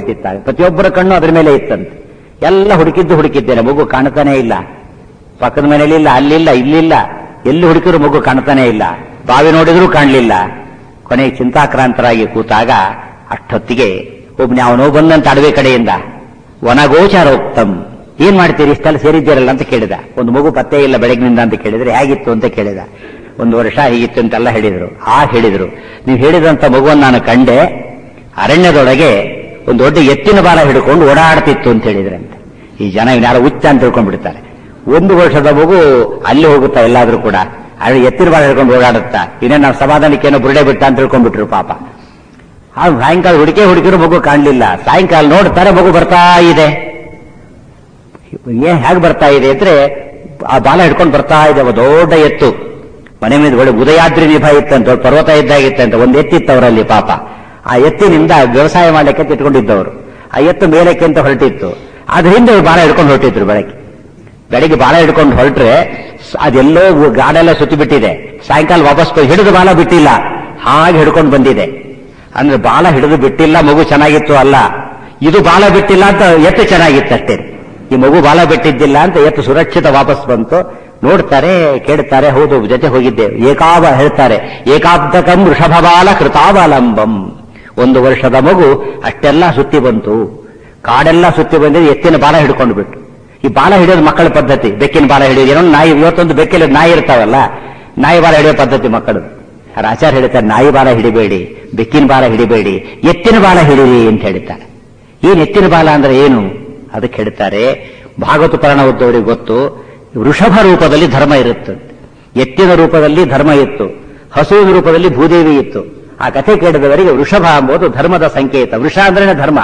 ಹೋಗ್ಬಿಟ್ಟಿತ್ತಾಗ ಪ್ರತಿಯೊಬ್ಬರ ಕಣ್ಣು ಅದ್ರ ಮೇಲೆ ಇತ್ತಂತೆ ಎಲ್ಲ ಹುಡುಕಿದ್ದು ಹುಡುಕಿದ್ದೇನೆ ಮಗು ಕಾಣ್ತಾನೆ ಇಲ್ಲ ಪಕ್ಕದ ಮನೇಲಿ ಇಲ್ಲ ಅಲ್ಲಿಲ್ಲ ಇಲ್ಲಿಲ್ಲ ಎಲ್ಲಿ ಹುಡುಕಿದ್ರು ಮಗು ಕಾಣ್ತಾನೆ ಇಲ್ಲ ಬಾವಿ ನೋಡಿದ್ರೂ ಕಾಣಲಿಲ್ಲ ಕೊನೆಗೆ ಚಿಂತಾಕ್ರಾಂತರಾಗಿ ಕೂತಾಗ ಅಷ್ಟೊತ್ತಿಗೆ ಒಬ್ಬನೇ ಅವನೋ ಬಂದಂತ ಅಡವೆ ಕಡೆಯಿಂದ ವನಗೋಚಾರೋಕ್ತಂ ಏನ್ ಮಾಡ್ತೀರಿ ಇಷ್ಟೆಲ್ಲ ಸೇರಿದ್ದೀರಲ್ಲ ಅಂತ ಕೇಳಿದ ಒಂದು ಮಗು ಪತ್ತೆ ಇಲ್ಲ ಬೆಳಗಿನಿಂದ ಅಂತ ಕೇಳಿದ್ರೆ ಹೇಗಿತ್ತು ಅಂತ ಕೇಳಿದ ಒಂದು ವರ್ಷ ಹೀಗಿತ್ತು ಅಂತೆಲ್ಲ ಹೇಳಿದ್ರು ಆ ಹೇಳಿದ್ರು ನೀವು ಹೇಳಿದಂತ ಮಗುವನ್ನು ನಾನು ಕಂಡೆ ಅರಣ್ಯದೊಳಗೆ ಒಂದು ದೊಡ್ಡ ಎತ್ತಿನ ಬಾಲ ಹಿಡ್ಕೊಂಡು ಓಡಾಡ್ತಿತ್ತು ಅಂತ ಹೇಳಿದ್ರಂತೆ ಈ ಜನ ಯಾರೋ ಹುಚ್ಚ ಅಂತ ತಿಳ್ಕೊಂಡ್ಬಿಡ್ತಾರೆ ಒಂದು ವರ್ಷದ ಮಗು ಅಲ್ಲಿ ಹೋಗುತ್ತಾ ಎಲ್ಲಾದ್ರೂ ಕೂಡ ಅಲ್ಲಿ ಎತ್ತಿನ ಬಾಲ ಹಿಡ್ಕೊಂಡು ಓಡಾಡುತ್ತಾ ಇನ್ನೇ ನಾವು ಸಮಾಧಾನಕ್ಕೇನೋ ಬುರುಡೆ ಬಿಟ್ಟ ಅಂತ ತಿಳ್ಕೊಂಡ್ಬಿಟ್ರು ಪಾಪ ಆ ಸಾಯಂಕಾಲ ಹುಡುಕೆ ಹುಡುಕಿರೋ ಮಗು ಕಾಣಲಿಲ್ಲ ಸಾಯಂಕಾಲ ನೋಡ್ತಾರೆ ಮಗು ಬರ್ತಾ ಇದೆ ಏನ್ ಹೇಗೆ ಬರ್ತಾ ಇದೆ ಅಂದ್ರೆ ಆ ಬಾಲ ಹಿಡ್ಕೊಂಡು ಬರ್ತಾ ಇದೆ ಅವ ದೊಡ್ಡ ಎತ್ತು ಮನೆ ಮೇಲೆ ಒಳ್ಳೆ ಉದಯಾದ್ರಿ ನಿಭ ಇತ್ತಂತ ದೊಡ್ಡ ಪರ್ವತ ಇದ್ದಾಗಿತ್ತಂತ ಒಂದು ಎತ್ತಿತ್ತು ಅವರಲ್ಲಿ ಪಾಪ ಆ ಎತ್ತಿನಿಂದ ವ್ಯವಸಾಯ ಮಾಡ್ಲಿಕ್ಕೆ ಅಂತ ಇಟ್ಕೊಂಡಿದ್ದವರು ಆ ಎತ್ತು ಮೇಲಕ್ಕೆ ಅಂತ ಹೊರಟಿತ್ತು ಅದ್ರ ಹಿಂದೆ ಇವ್ರು ಬಾಲ ಹಿಡ್ಕೊಂಡು ಹೊರಟಿದ್ರು ಬೆಳಗ್ಗೆ ಬೆಳಿಗ್ಗೆ ಬಾಲ ಹಿಡ್ಕೊಂಡು ಹೊರಟ್ರೆ ಸ್- ಅದೆಲ್ಲೋ ಗಾಡೆಲ್ಲ ಸುತ್ತಿ ಬಿಟ್ಟಿದೆ ಸಾಯಂಕಾಲ ವಾಪಸ್ ಹೋಗಿ ಹಿಡಿದು ಬಾಲ ಬಿಟ್ಟಿಲ್ಲ ಹಾಗೆ ಹಿಡ್ಕೊಂಡು ಬಂದಿದೆ ಅಂದ್ರೆ ಬಾಲ ಹಿಡಿದು ಬಿಟ್ಟಿಲ್ಲ ಮಗು ಚೆನ್ನಾಗಿತ್ತು ಅಲ್ಲ ಇದು ಬಾಲ ಬಿಟ್ಟಿಲ್ಲ ಅಂತ ಎತ್ತು ಚೆನ್ನಾಗಿತ್ತು ಅಷ್ಟೇ ಈ ಮಗು ಬಾಲ ಬಿಟ್ಟಿದ್ದಿಲ್ಲ ಅಂತ ಎತ್ತು ಸುರಕ್ಷಿತ ವಾಪಸ್ ಬಂತು ನೋಡ್ತಾರೆ ಕೇಳ್ತಾರೆ ಹೌದು ಜೊತೆ ಹೋಗಿದ್ದೇವೆ ಏಕಾವ ಹೇಳ್ತಾರೆ ಏಕಾಬ್ದಕಂ ವೃಷಭಬಾಲ ಕೃತಾವಲಂಬಂ ಒಂದು ವರ್ಷದ ಮಗು ಅಷ್ಟೆಲ್ಲ ಸುತ್ತಿ ಬಂತು ಕಾಡೆಲ್ಲ ಸುತ್ತಿ ಬಂದಿದ್ದು ಎತ್ತಿನ ಬಾಲ ಹಿಡ್ಕೊಂಡು ಬಿಟ್ಟು ಈ ಬಾಲ ಹಿಡಿಯೋದು ಮಕ್ಕಳ ಪದ್ಧತಿ ಬೆಕ್ಕಿನ ಬಾಲ ಹಿಡಿಯೋದು ಏನೋ ನಾಯಿ ಇವತ್ತೊಂದು ಬೆಕ್ಕಿನ ನಾಯಿ ಇರ್ತಾವಲ್ಲ ನಾಯಿ ಬಾಲ ಹಿಡಿಯೋ ಪದ್ಧತಿ ಮಕ್ಕಳು ಅವ್ರ ಆಚಾರ್ಯ ಹೇಳ್ತಾರೆ ನಾಯಿ ಬಾಲ ಹಿಡಿಬೇಡಿ ಬೆಕ್ಕಿನ ಬಾಲ ಹಿಡಿಬೇಡಿ ಎತ್ತಿನ ಬಾಲ ಹಿಡಿರಿ ಅಂತ ಹೇಳ್ತಾರೆ ಏನ್ ಎತ್ತಿನ ಬಾಲ ಅಂದ್ರೆ ಏನು ಅದಕ್ಕೆ ಹೇಳ್ತಾರೆ ಭಾಗವತ ಪುರಾಣ ಓದ್ದವರಿಗೆ ಗೊತ್ತು ವೃಷಭ ರೂಪದಲ್ಲಿ ಧರ್ಮ ಇರುತ್ತೆ ಎತ್ತಿನ ರೂಪದಲ್ಲಿ ಧರ್ಮ ಇತ್ತು ಹಸುವಿನ ರೂಪದಲ್ಲಿ ಭೂದೇವಿ ಇತ್ತು ಆ ಕಥೆ ಕೇಳಿದವರಿಗೆ ವೃಷಭ ಎಂಬುದು ಧರ್ಮದ ಸಂಕೇತ ವೃಷ ಅಂದ್ರೆ ಧರ್ಮ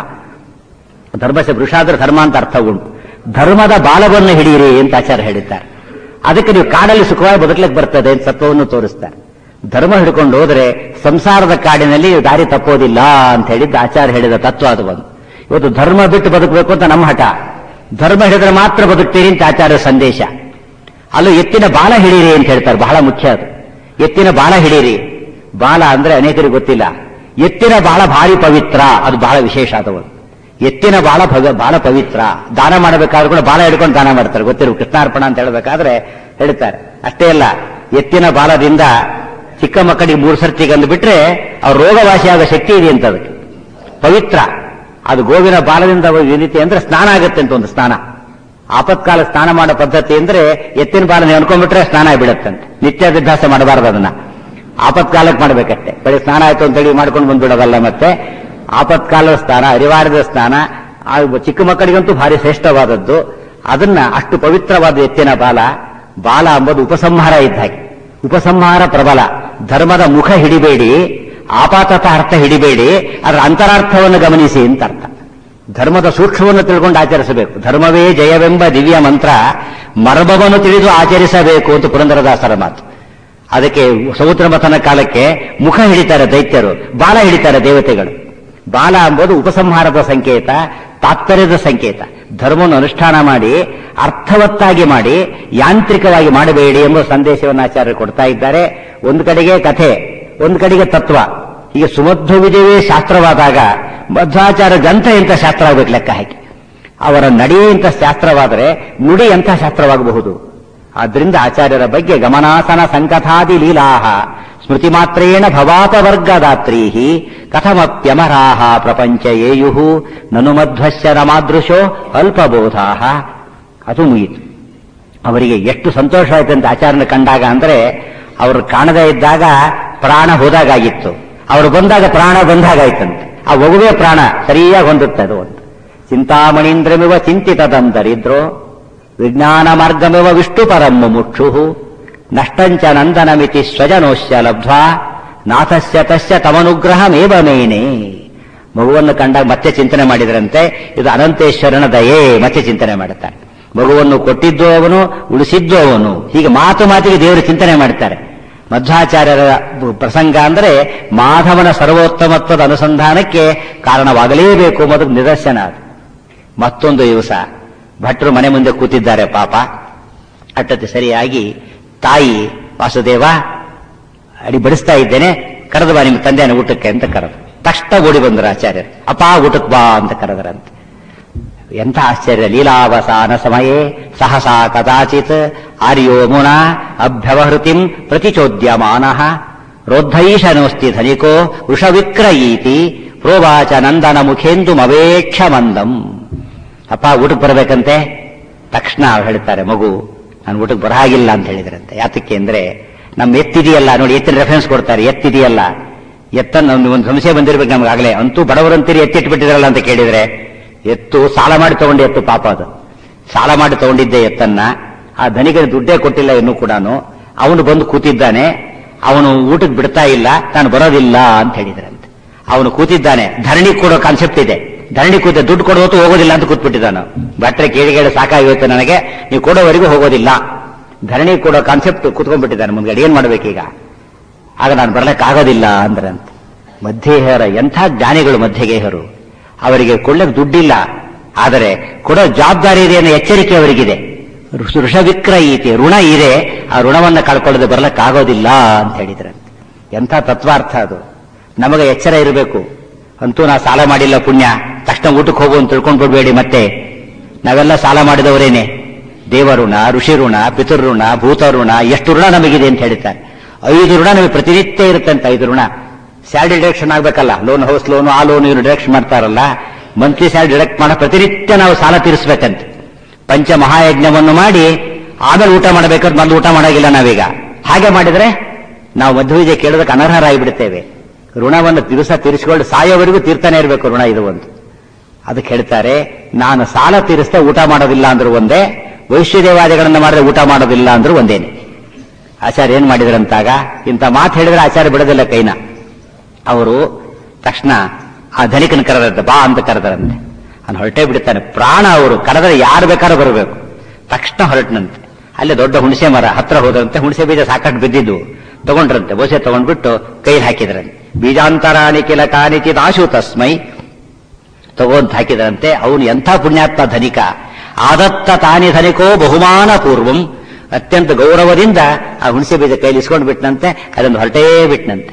ಧರ್ಮಸ ವೃಷ ಅಂದ್ರೆ ಧರ್ಮ ಅಂತ ಅರ್ಥ ಉಂಟು ಧರ್ಮದ ಬಾಲವನ್ನು ಹಿಡಿಯಿರಿ ಅಂತ ಆಚಾರ್ಯ ಹೇಳಿದ್ದಾರೆ ಅದಕ್ಕೆ ನೀವು ಕಾಡಲ್ಲಿ ಸುಖವಾಗಿ ಬದುಕಲಿಕ್ಕೆ ಬರ್ತದೆ ಅಂತ ಸತ್ವವನ್ನು ತೋರಿಸ್ತಾರೆ ಧರ್ಮ ಹಿಡ್ಕೊಂಡು ಹೋದ್ರೆ ಸಂಸಾರದ ಕಾಡಿನಲ್ಲಿ ದಾರಿ ತಪ್ಪೋದಿಲ್ಲ ಅಂತ ಹೇಳಿದ್ದು ಆಚಾರ್ಯ ಹೇಳಿದ ತತ್ವ ಅದು ಒಂದು ಇವತ್ತು ಧರ್ಮ ಬಿಟ್ಟು ಬದುಕಬೇಕು ಅಂತ ನಮ್ಮ ಹಠ ಧರ್ಮ ಹಿಡಿದ್ರೆ ಮಾತ್ರ ಬದುಕ್ತೀರಿ ಅಂತ ಆಚಾರ್ಯ ಸಂದೇಶ ಅಲ್ಲೂ ಎತ್ತಿನ ಬಾಲ ಹಿಡೀರಿ ಅಂತ ಹೇಳ್ತಾರೆ ಬಹಳ ಮುಖ್ಯ ಅದು ಎತ್ತಿನ ಬಾಲ ಹಿಡೀರಿ ಬಾಲ ಅಂದ್ರೆ ಅನೇಕರಿಗೆ ಗೊತ್ತಿಲ್ಲ ಎತ್ತಿನ ಬಾಳ ಭಾರಿ ಪವಿತ್ರ ಅದು ಬಹಳ ವಿಶೇಷ ಆದವು ಎತ್ತಿನ ಬಾಳ ಭಗ ಬಹಳ ಪವಿತ್ರ ದಾನ ಮಾಡಬೇಕಾದ್ರೂ ಕೂಡ ಬಾಲ ಹಿಡ್ಕೊಂಡು ದಾನ ಮಾಡ್ತಾರೆ ಗೊತ್ತಿರು ಕೃಷ್ಣಾರ್ಪಣ ಅಂತ ಹೇಳ್ಬೇಕಾದ್ರೆ ಹೇಳ್ತಾರೆ ಅಷ್ಟೇ ಅಲ್ಲ ಎತ್ತಿನ ಬಾಲದಿಂದ ಚಿಕ್ಕ ಮಕ್ಕಳಿಗೆ ಮೂರು ಸರ್ತಿ ಗಂದು ಬಿಟ್ರೆ ಅವ್ರ ರೋಗವಾಸಿಯಾಗೋ ಶಕ್ತಿ ಇದೆ ಅಂತ ಅದಕ್ಕೆ ಪವಿತ್ರ ಅದು ಗೋವಿನ ಬಾಲದಿಂದ ವಿನಿತಿ ಅಂದ್ರೆ ಸ್ನಾನ ಆಗುತ್ತೆ ಅಂತ ಒಂದು ಸ್ನಾನ ಆಪತ್ಕಾಲ ಸ್ನಾನ ಮಾಡೋ ಪದ್ಧತಿ ಅಂದ್ರೆ ಎತ್ತಿನ ಬಾಲ ನೀವು ಅನ್ಕೊಂಡ್ಬಿಟ್ರೆ ಸ್ನಾನ ಬಿಡುತ್ತಂತೆ ನಿತ್ಯಾಭ್ಯಾಸ ಮಾಡಬಾರದು ಅದನ್ನ ಆಪತ್ಕಾಲಕ್ಕೆ ಮಾಡ್ಬೇಕಷ್ಟೇ ಬರೀ ಸ್ನಾನ ಆಯ್ತು ಅಂತೇಳಿ ಮಾಡ್ಕೊಂಡು ಬಂದ್ಬಿಡೋದಲ್ಲ ಮತ್ತೆ ಆಪತ್ಕಾಲದ ಸ್ನಾನ ಅನಿವಾರ್ಯದ ಸ್ನಾನ ಆ ಚಿಕ್ಕ ಮಕ್ಕಳಿಗಂತೂ ಭಾರಿ ಶ್ರೇಷ್ಠವಾದದ್ದು ಅದನ್ನ ಅಷ್ಟು ಪವಿತ್ರವಾದ ಎತ್ತಿನ ಬಾಲ ಬಾಲ ಎಂಬುದು ಉಪಸಂಹಾರ ಇದ್ದ ಹಾಗೆ ಉಪಸಂಹಾರ ಪ್ರಬಲ ಧರ್ಮದ ಮುಖ ಹಿಡಿಬೇಡಿ ಆಪಾತತ ಅರ್ಥ ಹಿಡಿಬೇಡಿ ಅದರ ಅಂತರಾರ್ಥವನ್ನು ಗಮನಿಸಿ ಅಂತ ಅರ್ಥ ಧರ್ಮದ ಸೂಕ್ಷ್ಮವನ್ನು ತಿಳ್ಕೊಂಡು ಆಚರಿಸಬೇಕು ಧರ್ಮವೇ ಜಯವೆಂಬ ದಿವ್ಯ ಮಂತ್ರ ಮರ್ಮವನ್ನು ತಿಳಿದು ಆಚರಿಸಬೇಕು ಅಂತ ಪುರಂದರದಾಸರ ಮಾತು ಅದಕ್ಕೆ ಸಮುದ್ರ ಮಥನ ಕಾಲಕ್ಕೆ ಮುಖ ಹಿಡಿತಾರೆ ದೈತ್ಯರು ಬಾಲ ಹಿಡಿತಾರೆ ದೇವತೆಗಳು ಬಾಲ ಎಂಬುದು ಉಪಸಂಹಾರದ ಸಂಕೇತ ತಾತ್ಪರ್ಯದ ಸಂಕೇತ ಧರ್ಮವನ್ನು ಅನುಷ್ಠಾನ ಮಾಡಿ ಅರ್ಥವತ್ತಾಗಿ ಮಾಡಿ ಯಾಂತ್ರಿಕವಾಗಿ ಮಾಡಬೇಡಿ ಎಂಬ ಸಂದೇಶವನ್ನು ಆಚಾರ್ಯರು ಕೊಡ್ತಾ ಇದ್ದಾರೆ ಒಂದು ಕಡೆಗೆ ಕಥೆ ಒಂದು ಕಡೆಗೆ ತತ್ವ ಈಗ ಸುಮಧ್ವ ವಿಜಯವೇ ಶಾಸ್ತ್ರವಾದಾಗ ಮಧ್ವಾಚಾರ್ಯ ಗ್ರಂಥ ಎಂಥ ಶಾಸ್ತ್ರ ಆಗಬೇಕು ಲೆಕ್ಕ ಹಾಕಿ ಅವರ ನಡೆಯೇ ಇಂಥ ಶಾಸ್ತ್ರವಾದರೆ ನುಡಿ ಎಂಥ ಶಾಸ್ತ್ರವಾಗಬಹುದು ಆದ್ರಿಂದ ಆಚಾರ್ಯರ ಬಗ್ಗೆ ಗಮನಾಸನ ಸಂಕಥಾದಿ ಲೀಲಾಹ ಸ್ಮೃತಿ ಮಾತ್ರೇಣ ಭವಾಪವರ್ಗದಾತ್ರೀ ಕಥಮಪ್ಯಮರಾಹ ಪ್ರಪಂಚ ಯೇಯು ನನು ಮಧ್ವಶ್ಯ ರಮಾದೃಶೋ ಅಲ್ಪಬೋಧಾ ಅದು ಮುಗಿತು ಅವರಿಗೆ ಎಷ್ಟು ಸಂತೋಷ ಆಯ್ತು ಅಂತ ಆಚಾರ್ಯನ ಕಂಡಾಗ ಅಂದ್ರೆ ಅವರು ಕಾಣದೇ ಇದ್ದಾಗ ಪ್ರಾಣ ಹೋದಾಗಾಗಿತ್ತು ಅವರು ಬಂದಾಗ ಪ್ರಾಣ ಬಂದಾಗಾಯ್ತಂತೆ ಆ ಮಗುವೇ ಪ್ರಾಣ ಸರಿಯಾಗಿ ಹೊಂದುತ್ತೆ ಅದು ಒಂದು ಚಿಂತಾಮಣೀಂದ್ರಮಿವ ಚಿಂತಿತದಂತರಿದ್ರೋ ವಿಜ್ಞಾನ ಮಾರ್ಗಮಿವ ವಿಷ್ಣು ಪರಂ ಮುಕ್ಷು ನಷ್ಟಂಚ ನಂದನಮಿತಿ ಸ್ವಜನೋಶ್ಯ ಲಬ್ಧ್ವಾ ನಾಥಸ್ಯ ತಸ್ಯ ತಮನುಗ್ರಹಮೇವ ಮೇನೆ ಮಗುವನ್ನು ಕಂಡಾಗ ಮತ್ತೆ ಚಿಂತನೆ ಮಾಡಿದ್ರಂತೆ ಇದು ಅನಂತೇಶ್ವರನ ದಯೆ ಮತ್ತೆ ಚಿಂತನೆ ಮಾಡುತ್ತಾರೆ ಮಗುವನ್ನು ಕೊಟ್ಟಿದ್ದು ಅವನು ಉಳಿಸಿದ್ದು ಅವನು ಹೀಗೆ ಮಾತು ಮಾತಿಗೆ ದೇವರು ಚಿಂತನೆ ಮಾಡ್ತಾರೆ ಮಧ್ವಾಚಾರ್ಯರ ಪ್ರಸಂಗ ಅಂದ್ರೆ ಮಾಧವನ ಸರ್ವೋತ್ತಮತ್ವದ ಅನುಸಂಧಾನಕ್ಕೆ ಕಾರಣವಾಗಲೇಬೇಕು ಎಂಬುದು ನಿದರ್ಶನ ಅದು ಮತ್ತೊಂದು ದಿವಸ ಭಟ್ರು ಮನೆ ಮುಂದೆ ಕೂತಿದ್ದಾರೆ ಪಾಪ ಅಟ್ಟಕ್ಕೆ ಸರಿಯಾಗಿ ತಾಯಿ ವಾಸುದೇವ ಅಡಿ ಬಡಿಸ್ತಾ ಇದ್ದೇನೆ ಕರೆದು ಬಾ ನಿಮ್ಮ ತಂದೆನ ಊಟಕ್ಕೆ ಅಂತ ಕರೆದು ತಕ್ಷಣ ಓಡಿ ಬಂದ್ರು ಆಚಾರ್ಯರು ಅಪ್ಪ ಊಟಕ್ ಬಾ ಅಂತ ಕರೆದರಂತೆ ಎಂಥ ಆಶ್ಚರ್ಯ ಲೀಲಾವಸಾನ ಸಮಯೇ ಸಹಸಾ ಕದಾಚಿತ್ ಆರ್ಯೋ ಮುನ ಅಭ್ಯವಹೃತಿಂ ಪ್ರತಿಚೋದ್ಯಮಾನ ರೋದ್ಧೈಷನೋಸ್ತಿ ಧನಿಕೋ ವೃಷವಿಕ್ರಯೀತಿ ಪ್ರೋವಾಚ ನಂದನ ಮುಖೇಂದು ಮವೇಕ್ಷ ಮಂದಂ ಅಪ್ಪ ಊಟಕ್ಕೆ ಬರಬೇಕಂತೆ ತಕ್ಷಣ ಅವ್ರು ಹೇಳ್ತಾರೆ ಮಗು ನಾನು ಊಟಕ್ಕೆ ಬರಹಾಗಿಲ್ಲ ಅಂತ ಹೇಳಿದ್ರಂತೆ ಯಾತಕ್ಕೆ ಅಂದ್ರೆ ನಮ್ಮ ಎತ್ತಿದೆಯಲ್ಲ ನೋಡಿ ಎತ್ತಿನ ರೆಫರೆನ್ಸ್ ಕೊಡ್ತಾರೆ ಎತ್ತಿದೆಯಲ್ಲ ಎತ್ತನ್ನು ಒಂದು ಒಂದು ಸಂಶಯ ಬಂದಿರ್ಬೇಕು ನಮಗಾಗಲೇ ಅಂತೂ ಬಡವರಂತೀರಿ ಎತ್ತಿಟ್ಬಿಟ್ಟಿದ್ರಲ್ಲ ಅಂತ ಕೇಳಿದ್ರೆ ಎತ್ತು ಸಾಲ ಮಾಡಿ ತಗೊಂಡು ಎತ್ತು ಪಾಪ ಅದು ಸಾಲ ಮಾಡಿ ತಗೊಂಡಿದ್ದೆ ಎತ್ತನ್ನ ಆ ಧನಿಕನ ದುಡ್ಡೇ ಕೊಟ್ಟಿಲ್ಲ ಇನ್ನೂ ಕೂಡ ಅವನು ಬಂದು ಕೂತಿದ್ದಾನೆ ಅವನು ಊಟಕ್ಕೆ ಬಿಡ್ತಾ ಇಲ್ಲ ನಾನು ಬರೋದಿಲ್ಲ ಅಂತ ಹೇಳಿದ್ರಂತೆ ಅವನು ಕೂತಿದ್ದಾನೆ ಧರಣಿ ಕೊಡೋ ಕಾನ್ಸೆಪ್ಟ್ ಇದೆ ಧರಣಿ ಕೂತ ದುಡ್ಡು ಕೊಡೋತು ಹೋಗೋದಿಲ್ಲ ಅಂತ ಕೂತ್ಬಿಟ್ಟಿದ್ದಾನು ಭಟ್ರೆ ಕೇಳಿ ಕೇಳಿ ಸಾಕಾಗಿರುತ್ತೆ ನನಗೆ ನೀವು ಕೊಡೋವರೆಗೂ ಹೋಗೋದಿಲ್ಲ ಧರಣಿ ಕೊಡೋ ಕಾನ್ಸೆಪ್ಟ್ ಕೂತ್ಕೊಂಡ್ಬಿಟ್ಟಿದ್ದಾನೆ ಮುಂದ್ಗಡೆ ಏನ್ ಮಾಡ್ಬೇಕೀಗ ಆಗ ನಾನು ಬರ್ಲಿಕ್ಕಾಗೋದಿಲ್ಲ ಅಂದ್ರಂತೆ ಮಧ್ಯೇಹರ ಎಂಥ ಜ್ಞಾನಿಗಳು ಮಧ್ಯಗೇಹರು ಅವರಿಗೆ ಕೊಳ್ಳಕ್ಕೆ ದುಡ್ಡಿಲ್ಲ ಆದರೆ ಕೊಡೋ ಜವಾಬ್ದಾರಿ ಇದೆ ಅನ್ನೋ ಎಚ್ಚರಿಕೆ ಅವರಿಗಿದೆ ಋಷವಿಕ್ರಯೀತಿ ಋಣ ಇದೆ ಆ ಋಣವನ್ನು ಕಳ್ಕೊಳ್ಳದೆ ಬರ್ಲಕ್ಕಾಗೋದಿಲ್ಲ ಅಂತ ಹೇಳಿದ್ರಂತೆ ಎಂಥ ತತ್ವಾರ್ಥ ಅದು ನಮಗೆ ಎಚ್ಚರ ಇರಬೇಕು ಅಂತೂ ನಾ ಸಾಲ ಮಾಡಿಲ್ಲ ಪುಣ್ಯ ತಕ್ಷಣ ಊಟಕ್ಕೆ ಹೋಗು ಅಂತ ತಿಳ್ಕೊಂಡು ಬಿಡ್ಬೇಡಿ ಮತ್ತೆ ನಾವೆಲ್ಲ ಸಾಲ ಮಾಡಿದವರೇನೆ ದೇವಋಣ ಋಷಿ ಋಣ ಪಿತೃಋಣ ಭೂತಋಣ ಎಷ್ಟು ಋಣ ನಮಗಿದೆ ಅಂತ ಹೇಳ್ತಾರೆ ಐದು ಋಣ ನಮಗೆ ಪ್ರತಿನಿತ್ಯ ಇರುತ್ತಂತೆ ಐದು ಋಣ ಸ್ಯಾಲ್ರಿ ಡಿಡಕ್ಷನ್ ಆಗ್ಬೇಕಲ್ಲ ಲೋನ್ ಹೌಸ್ ಲೋನ್ ಆ ಲೋನ್ ಇವರು ಡಿಡಕ್ಷನ್ ಮಾಡ್ತಾರಲ್ಲ ಮಂತ್ಲಿ ಸ್ಯಾಲ್ರಿ ಡಿಡಕ್ಟ್ ಮಾಡೋ ಪ್ರತಿನಿತ್ಯ ನಾವು ಸಾಲ ತೀರಿಸಬೇಕಂತೆ ಪಂಚ ಮಹಾಯಜ್ಞವನ್ನು ಮಾಡಿ ಆಮೇಲೆ ಊಟ ಮಾಡಬೇಕಾದ್ರೆ ಮೊದಲು ಊಟ ಮಾಡೋಗಿಲ್ಲ ನಾವೀಗ ಹಾಗೆ ಮಾಡಿದ್ರೆ ನಾವು ಮಧ್ಯವೀಜ ಕೇಳೋದಕ್ಕೆ ಅನರ್ಹರಾಗಿಬಿಡ್ತೇವೆ ಋಣವನ್ನು ದಿವಸ ತೀರಿಸಿಕೊಂಡು ಸಾಯೋವರೆಗೂ ತೀರ್ತಾನೆ ಇರಬೇಕು ಋಣ ಇದು ಒಂದು ಅದಕ್ಕೆ ಹೇಳ್ತಾರೆ ನಾನು ಸಾಲ ತೀರಿಸ್ತಾ ಊಟ ಮಾಡೋದಿಲ್ಲ ಅಂದ್ರು ಒಂದೇ ವೈಶ್ಯದೇವಾದಿಗಳನ್ನ ಮಾಡಿದ್ರೆ ಊಟ ಮಾಡೋದಿಲ್ಲ ಅಂದ್ರು ಒಂದೇನೆ ಆಚಾರ್ಯ ಏನ್ ಮಾಡಿದ್ರಂತಾಗ ಇಂಥ ಮಾತು ಹೇಳಿದ್ರೆ ಆಚಾರ್ಯ ಬಿಡೋದಿಲ್ಲ ಕೈನ ಅವರು ತಕ್ಷಣ ಆ ಧನಿಕನ ಕರೆದಂತೆ ಬಾ ಅಂತ ಕರೆದರಂತೆ ಅವ್ನು ಹೊರಟೇ ಬಿಡ್ತಾನೆ ಪ್ರಾಣ ಅವರು ಕರೆದ್ರೆ ಯಾರು ಬೇಕಾದ್ರೂ ಬರಬೇಕು ತಕ್ಷಣ ಹೊರಟನಂತೆ ಅಲ್ಲೇ ದೊಡ್ಡ ಹುಣಸೆ ಮರ ಹತ್ರ ಹೋದ್ರಂತೆ ಹುಣಸೆ ಬೀಜ ಸಾಕಷ್ಟು ಬಿದ್ದಿದ್ದು ತಗೊಂಡ್ರಂತೆ ಬೋಸೆ ತಗೊಂಡ್ಬಿಟ್ಟು ಕೈಲಿ ಹಾಕಿದ್ರಂತೆ ಬೀಜಾಂತರಾಣಿ ಕಿಲ ಕಾನಿಚಿತ್ ಆಶು ತಸ್ಮೈ ತಗೊಂಡ್ ಹಾಕಿದ್ರಂತೆ ಅವನು ಎಂಥ ಪುಣ್ಯಾತ್ಮ ಧನಿಕ ಆದತ್ತ ತಾನಿ ಧನಿಕೋ ಬಹುಮಾನ ಪೂರ್ವಂ ಅತ್ಯಂತ ಗೌರವದಿಂದ ಆ ಹುಣಸೆ ಬೀಜ ಕೈಲಿ ಇಸ್ಕೊಂಡು ಬಿಟ್ನಂತೆ ಅದನ್ನು ಹೊರಟೇ ಬಿಟ್ನಂತೆ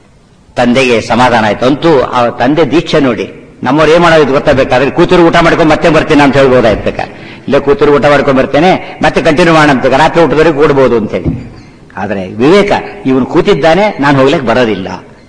ತಂದೆಗೆ ಸಮಾಧಾನ ಆಯ್ತು ಅಂತೂ ಆ ತಂದೆ ದೀಕ್ಷೆ ನೋಡಿ ನಮ್ಮವ್ರು ಏನ್ ಮಾಡೋದು ಗೊತ್ತಾಗಬೇಕಾದ್ರೆ ಕೂತರು ಊಟ ಮಾಡ್ಕೊಂಡು ಮತ್ತೆ ಬರ್ತೀನಿ ಅಂತ ಹೇಳ್ಬೋದಾಯ್ತು ಬೇಕಾದ್ರೆ ಇಲ್ಲೇ ಕೂತರು ಊಟ ಮಾಡ್ಕೊಂಡ್ ಬರ್ತೇನೆ ಮತ್ತೆ ಕಂಟಿನ್ಯೂ ಮಾಡೋಣ ಅಂತ ರಾತ್ರಿ ಊಟದವರೆಗೆ ಕೂಡ್ಬೋದು ಅಂತೇಳಿ ಆದ್ರೆ ವಿವೇಕ ಇವನು ಕೂತಿದ್ದಾನೆ ನಾನು ಹೋಗ್ಲಿಕ್ಕೆ ಬರೋದಿಲ್ಲ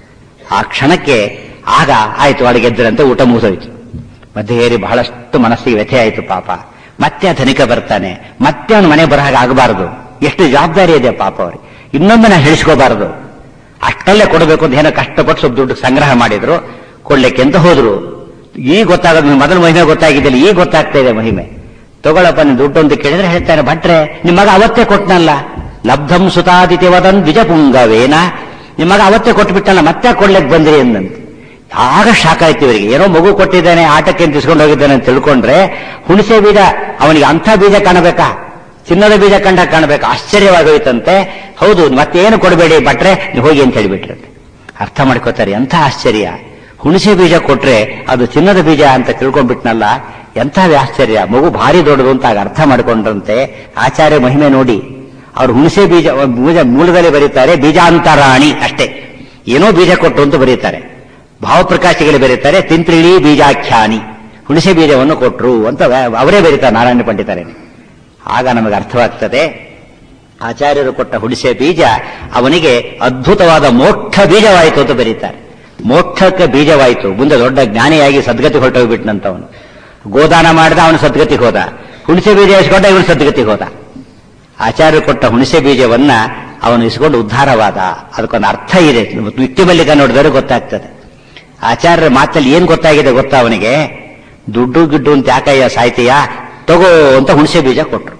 ಆ ಕ್ಷಣಕ್ಕೆ ಆಗ ಆಯ್ತು ಅಡಿಗೆ ಗೆದ್ದರಂತೆ ಊಟ ಮುಗಿದೋಯ್ತು ಮಧ್ಯೇರಿ ಬಹಳಷ್ಟು ಮನಸ್ಸಿಗೆ ವ್ಯಥೆ ಆಯ್ತು ಪಾಪ ಮತ್ತೆ ಆ ಧನಿಕ ಬರ್ತಾನೆ ಮತ್ತೆ ಅವನ ಮನೆ ಬರಹಾಗ ಆಗಬಾರದು ಎಷ್ಟು ಜವಾಬ್ದಾರಿ ಇದೆ ಪಾಪ ಅವ್ರಿಗೆ ಇನ್ನೊಮ್ಮೆ ನಾ ಹೇಳಿಸ್ಕೋಬಾರದು ಅಷ್ಟಲ್ಲೇ ಕೊಡಬೇಕು ಅಂತ ಏನೋ ಕಷ್ಟಪಟ್ಟು ಸ್ವಲ್ಪ ದುಡ್ಡು ಸಂಗ್ರಹ ಮಾಡಿದ್ರು ಕೊಡ್ಲಿಕ್ಕೆ ಅಂತ ಹೋದ್ರು ಈಗ ಗೊತ್ತಾಗೋದು ಮೊದಲ ಮಹಿಮೆ ಗೊತ್ತಾಗಿದ್ದಿಲ್ಲ ಈಗ ಗೊತ್ತಾಗ್ತಾ ಇದೆ ಮಹಿಮೆ ತಗೊಳಪ್ಪ ನೀನು ದುಡ್ಡು ಅಂತ ಕೇಳಿದ್ರೆ ಹೇಳ್ತಾನೆ ಭಟ್ರೆ ನಿಮ್ಮ ಮಗ ಅವತ್ತೇ ಕೊಟ್ನಲ್ಲ ಲಬ್ಧಂ ಸುತಾದಿತಿ ವದನ್ ದ್ವಿಜಪುಂಗವೇನ ನಿಮ್ಮ ಮಗ ಅವತ್ತೇ ಕೊಟ್ಬಿಟ್ಟಲ್ಲ ಮತ್ತೆ ಕೊಡ್ಲಿಕ್ಕೆ ಬಂದ್ರಿ ಎಂದಂತೆ ಆಗ ಶಾಕ್ ಆಯ್ತು ಇವರಿಗೆ ಏನೋ ಮಗು ಕೊಟ್ಟಿದ್ದಾನೆ ಆಟಕ್ಕೆ ತಿಸ್ಕೊಂಡು ಹೋಗಿದ್ದಾನೆ ಅಂತ ತಿಳ್ಕೊಂಡ್ರೆ ಹುಣಸೆ ಬೀಜ ಅವನಿಗೆ ಅಂಥ ಬೀಜ ಕಾಣಬೇಕಾ ಚಿನ್ನದ ಬೀಜ ಕಂಡ ಕಾಣಬೇಕು ಆಶ್ಚರ್ಯವಾಗೋಯ್ತಂತೆ ಹೌದು ಮತ್ತೇನು ಕೊಡಬೇಡಿ ಭಟ್ರೆ ನೀವು ಹೋಗಿ ಅಂತ ಹೇಳಿಬಿಟ್ರಂತೆ ಅರ್ಥ ಮಾಡ್ಕೋತಾರೆ ಎಂಥ ಆಶ್ಚರ್ಯ ಹುಣಸೆ ಬೀಜ ಕೊಟ್ರೆ ಅದು ಚಿನ್ನದ ಬೀಜ ಅಂತ ತಿಳ್ಕೊಂಡ್ಬಿಟ್ನಲ್ಲ ಎಂಥ ಆಶ್ಚರ್ಯ ಮಗು ಭಾರಿ ದೊಡ್ಡದು ಅಂತ ಆಗ ಅರ್ಥ ಮಾಡ್ಕೊಂಡ್ರಂತೆ ಆಚಾರ್ಯ ಮಹಿಮೆ ನೋಡಿ ಅವ್ರು ಹುಣಸೆ ಬೀಜ ಬೀಜ ಮೂಲದಲ್ಲಿ ಬರೀತಾರೆ ಬೀಜಾಂತರಾಣಿ ಅಷ್ಟೇ ಏನೋ ಬೀಜ ಕೊಟ್ಟು ಅಂತ ಬರೀತಾರೆ ಭಾವಪ್ರಕಾಶಿಗಳು ಬರೀತಾರೆ ತಿಂತ್ರಿಳಿ ಬೀಜಾಖ್ಯಾನಿ ಹುಣಸೆ ಬೀಜವನ್ನು ಕೊಟ್ರು ಅಂತ ಅವರೇ ಬರೀತಾರೆ ನಾರಾಯಣ ಪಂಡಿತರೇ ಆಗ ನಮಗೆ ಅರ್ಥವಾಗ್ತದೆ ಆಚಾರ್ಯರು ಕೊಟ್ಟ ಹುಣಸೆ ಬೀಜ ಅವನಿಗೆ ಅದ್ಭುತವಾದ ಮೋಕ್ಷ ಬೀಜವಾಯಿತು ಅಂತ ಬರೀತಾರೆ ಮೋಕ್ಷಕ್ಕೆ ಬೀಜವಾಯಿತು ಮುಂದೆ ದೊಡ್ಡ ಜ್ಞಾನಿಯಾಗಿ ಸದ್ಗತಿ ಹೊರಟೋಗ್ಬಿಟ್ನಂತವನು ಗೋದಾನ ಮಾಡಿದ ಅವನು ಸದ್ಗತಿಗೆ ಹೋದ ಹುಣಸೆ ಬೀಜ ಇಸ್ಕೊಂಡ ಇವನು ಸದ್ಗತಿಗೆ ಹೋದ ಆಚಾರ್ಯರು ಕೊಟ್ಟ ಹುಣಸೆ ಬೀಜವನ್ನ ಅವನು ಇಸ್ಕೊಂಡು ಉದ್ಧಾರವಾದ ಅದಕ್ಕೊಂದು ಅರ್ಥ ಇದೆ ಯುಕ್ತಿ ಮಲ್ಲಿಕ ನೋಡಿದರೆ ಗೊತ್ತಾಗ್ತದೆ ಆಚಾರ್ಯರ ಮಾತಲ್ಲಿ ಏನ್ ಗೊತ್ತಾಗಿದೆ ಗೊತ್ತಾ ಅವನಿಗೆ ದುಡ್ಡು ಗಿಡ್ಡು ಅಂತ ಯಾಕಯ್ಯ ಸಾಯ್ತೀಯ ತಗೋ ಅಂತ ಹುಣಸೆ ಬೀಜ ಕೊಟ್ರು